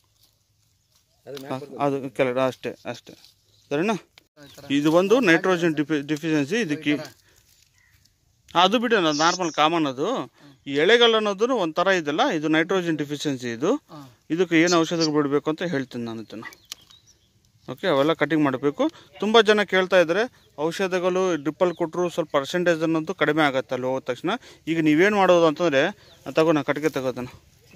ಅದು ಕೆಳಗಡೆ ಅಷ್ಟೇ ಅಷ್ಟೇ ಸರಿನಾ ಇದು ಒಂದು ನೈಟ್ರೋಜನ್ ಡಿಫಿ ಡಿಫಿಷಿಯನ್ಸಿ ಇದಕ್ಕೆ ಅದು ಬಿಡಿ ನಾರ್ಮಲ್ ಕಾಮನ್ ಅದು ಈ ಎಳೆಗಲ್ ಅನ್ನೋದು ಒಂಥರ ಇದೆಲ್ಲ ಇದು ನೈಟ್ರೋಜನ್ ಡಿಫಿಷಿಯನ್ಸಿ ಇದು ಹಾಂ ಇದಕ್ಕೆ ಏನು ಔಷಧಿಗಳು ಬಿಡಬೇಕು ಅಂತ ಹೇಳ್ತೀನಿ ನಾನು ಇದನ್ನು ಓಕೆ ಅವೆಲ್ಲ ಕಟಿಂಗ್ ಮಾಡಬೇಕು ತುಂಬ ಜನ ಕೇಳ್ತಾ ಇದ್ದಾರೆ ಔಷಧಗಳು ಡ್ರಿಪ್ಪಲ್ಲಿ ಕೊಟ್ಟರು ಸ್ವಲ್ಪ ಪರ್ಸೆಂಟೇಜ್ ಅನ್ನೋದು ಕಡಿಮೆ ಆಗುತ್ತೆ ಅಲ್ಲಿ ಹೋದ ತಕ್ಷಣ ಈಗ ನೀವೇನು ಮಾಡೋದು ಅಂತಂದರೆ ತಗೋ ನಾ ಕಟ್ಟಿಗೆ ತಗೋದನ್ನು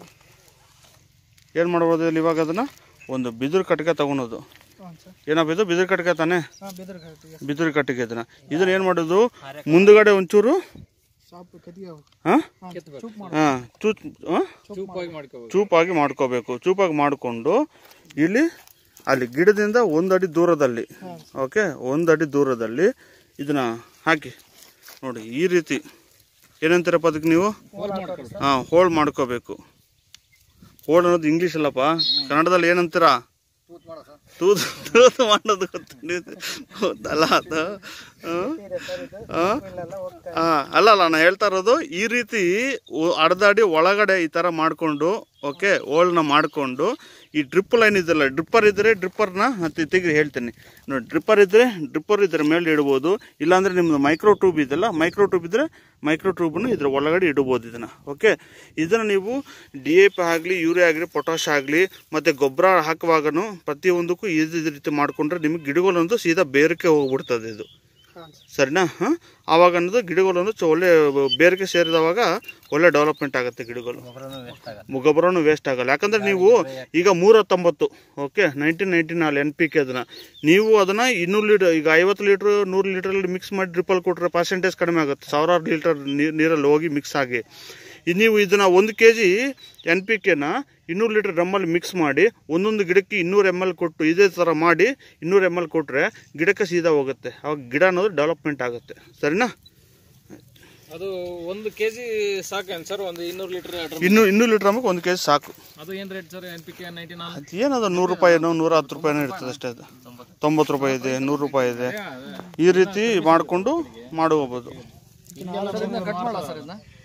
ಏನು ಮಾಡ್ಬೋದು ಇಲ್ಲಿ ಇವಾಗ ಅದನ್ನು ಒಂದು ಬಿದಿರು ಕಟ್ಟಿಗೆ ತಗೊಳೋದು ಹಾಂ ಸರ್ ಏನಪ್ಪ ಇದು ಬಿದಿರು ಕಟ್ಟಿಗೆ ತಾನೇ ಹಾಂ ಬೆದರ್ ಕಟ್ಟಿಗೆ ಬಿದಿರು ಕಟ್ಟಿಗೆ ಇದನ್ನು ಇದನ್ನು ಏನು ಮಾಡೋದು ಮುಂದುಗಡೆ ಒಂಚೂರು ಸಾಪು ಕಟ್ಟಿಗೆ ಹಾಂ ಚೂಪ್ ಮಾಡಿ ಹಾಂ ಚೂ ಹಾಂ ಚೂಪಾಗಿ ಮಾಡ್ಕೋಬೇಕು ಚೂಪಾಗಿ ಮಾಡ್ಕೋಬೇಕು ಚೂಪಾಗಿ ಮಾಡಿಕೊಂಡು ಇಲ್ಲಿ ಅಲ್ಲಿ ಗಿಡದಿಂದ ಒಂದು ಅಡಿ ದೂರದಲ್ಲಿ ಓಕೆ ಒಂದು ಅಡಿ ದೂರದಲ್ಲಿ ಇದನ್ನ ಹಾಕಿ ನೋಡಿ ಈ ರೀತಿ ಏನಂತೀರಪ್ಪ ಅದಕ್ಕೆ ನೀವು ಹಾಂ ಹೋಲ್ಡ್ ಮಾಡ್ಕೋಬೇಕು ಹೋಲ್ಡ್ ಅನ್ನೋದು ಇಂಗ್ಲೀಷ್ ಅಲ್ಲಪ್ಪ ಕನ್ನಡದಲ್ಲಿ ಏನಂತೀರಾ ತೂತ್ ಮಾಡೋ ಸರ್ ತೂತು ತೂತು ಮಾಡೋದು ಗೊತ್ತು ಗೊತ್ತಲ್ಲ ಅದು ಹಾಂ ಹಾಂ ಅಲ್ಲ ಅಲ್ಲ ನಾನು ಹೇಳ್ತಾ ಇರೋದು ಈ ರೀತಿ ಒ- ಅಡ್ದಾಡಿ ಒಳಗಡೆ ಈ ಥರ ಮಾಡಿಕೊಂಡು ಓಕೆ ಓಲ್ನ ಮಾಡಿಕೊಂಡು ಈ ಡ್ರಿಪ್ ಲೈನ್ ಇದೆಲ್ಲ ಡ್ರಿಪ್ಪರ್ ಇದ್ದರೆ ಡ್ರಿಪ್ಪರ್ನ ತೆಗೆದು ಹೇಳ್ತೀನಿ ನೋಡಿ ಡ್ರಿಪ್ಪರ್ ಇದ್ದರೆ ಡ್ರಿಪ್ಪರ್ ಇದ್ರ ಮೇಲೆ ಇಡ್ಬೋದು ಇಲ್ಲಾಂದರೆ ನಿಮ್ಮದು ಮೈಕ್ರೋ ಟ್ಯೂಬ್ ಇದೆಲ್ಲ ಮೈಕ್ರೋ ಟ್ಯೂಬ್ ಇದ್ದರೆ ಮೈಕ್ರೋ ಟ್ಯೂಬನ್ನು ಇದ್ರ ಒಳಗಡೆ ಇಡ್ಬೋದು ಇದನ್ನು ಓಕೆ ಇದನ್ನು ನೀವು ಡಿ ಎ ಪಿ ಆಗಲಿ ಯೂರಿಯಾ ಆಗಲಿ ಪೊಟಾಶ್ ಆಗಲಿ ಮತ್ತು ಗೊಬ್ಬರ ಹಾಕುವಾಗನು ಪ್ರತಿಯೊಂದಕ್ಕೂ ಇದೇ ರೀತಿ ಮಾಡಿಕೊಂಡ್ರೆ ನಿಮಗೆ ಗಿಡಗಳೊಂದು ಸೀದಾ ಬೇರಕ್ಕೆ ಹೋಗ್ಬಿಡ್ತದೆ ಇದು ಹಾಂ ಸರಿನಾ ಹಾಂ ಆವಾಗ ಅನ್ನೋದು ಗಿಡಗಳೊಂದು ಚ- ಒಳ್ಳೆ ಬೇರಿಗೆ ಸೇರಿದವಾಗ ಒಳ್ಳೆ ಡೆವಲಪ್ಮೆಂಟ್ ಆಗುತ್ತೆ ಗಿಡಗಳು ಗೊಬ್ಬರನು ವೇಸ್ಟ್ ಆಗಲ್ಲ ಯಾಕಂದ್ರೆ ನೀವು ಈಗ ಮೂರ ಹತ್ತೊಂಬತ್ತು ಓಕೆ ನೈನ್ಟೀನ್ ನೈನ್ಟೀನ್ ಅಲ್ಲಿ ಎನ್ ಪಿ ಕೆ ಅದನ್ನ ನೀವು ಅದನ್ನ ಇನ್ನೂರು ಲೀಟರ್ ಈಗ ಐವತ್ತು ಲೀಟ್ರ್ ನೂರು ಲೀಟ್ರಲ್ಲಿ ಮಿಕ್ಸ್ ಮಾಡಿ ಡ್ರಿಪ್ಪಲ್ಲಿ ಕೊಟ್ಟರೆ ಪರ್ಸೆಂಟೇಜ್ ಕಡಿಮೆ ಆಗುತ್ತೆ ಸಾವಿರಾರು ಲೀಟರ್ ನೀರಲ್ಲಿ ಹೋಗಿ ಮಿಕ್ಸ್ ಆಗಿ ಇದು ನೀವು ಇದನ್ನ ಒಂದು ಕೆ ಜಿ ಎನ್ ಪಿ ಕೆನ ಇನ್ನೂರು ಲೀಟರ್ ಡ್ರಮ್ಮಲ್ಲಿ ಮಿಕ್ಸ್ ಮಾಡಿ ಒಂದೊಂದು ಗಿಡಕ್ಕೆ ಇನ್ನೂರು ಎಮ್ ಎಲ್ ಕೊಟ್ಟು ಇದೇ ಥರ ಮಾಡಿ ಇನ್ನೂರು ಎಮ್ ಎಲ್ ಕೊಟ್ಟರೆ ಗಿಡಕ್ಕೆ ಸೀದಾ ಹೋಗುತ್ತೆ ಅವಾಗ ಗಿಡ ಅನ್ನೋದು ಡೆವಲಪ್ಮೆಂಟ್ ಆಗುತ್ತೆ ಸರಿನಾ ಅದು ಒಂದು ಕೆಜಿ ಸಾಕೇನು ಸರ್ ಒಂದು ಇನ್ನೂರು ಲೀಟರ್ ಇನ್ನು ಇನ್ನೂರು ಲೀಟರ್ ಅಮ್ಮಕ್ಕೆ ಒಂದು ಕೆ ಜಿ ಸಾಕು ಅದು ಏನು rate sir N P K ninety ನಾಲ್ ಅದು ಏನದು ನೂರು ರೂಪಾಯಿನೋ ನೂರ ಹತ್ತು ರೂಪಾಯಿನೋ ಇರ್ತದೆ ಅಷ್ಟೇ ಅದು ತೊಂಬತ್ತು ರೂಪಾಯಿ ಇದೆ ನೂರು ರೂಪಾಯಿ ಇದೆ ಈ ರೀತಿ ಮಾಡಿಕೊಂಡು ಮಾಡ್ಕೋಬೋದು ಕಟ್ ಮಾಡಲ್ಲ ಸರ್ ಇದನ್ನ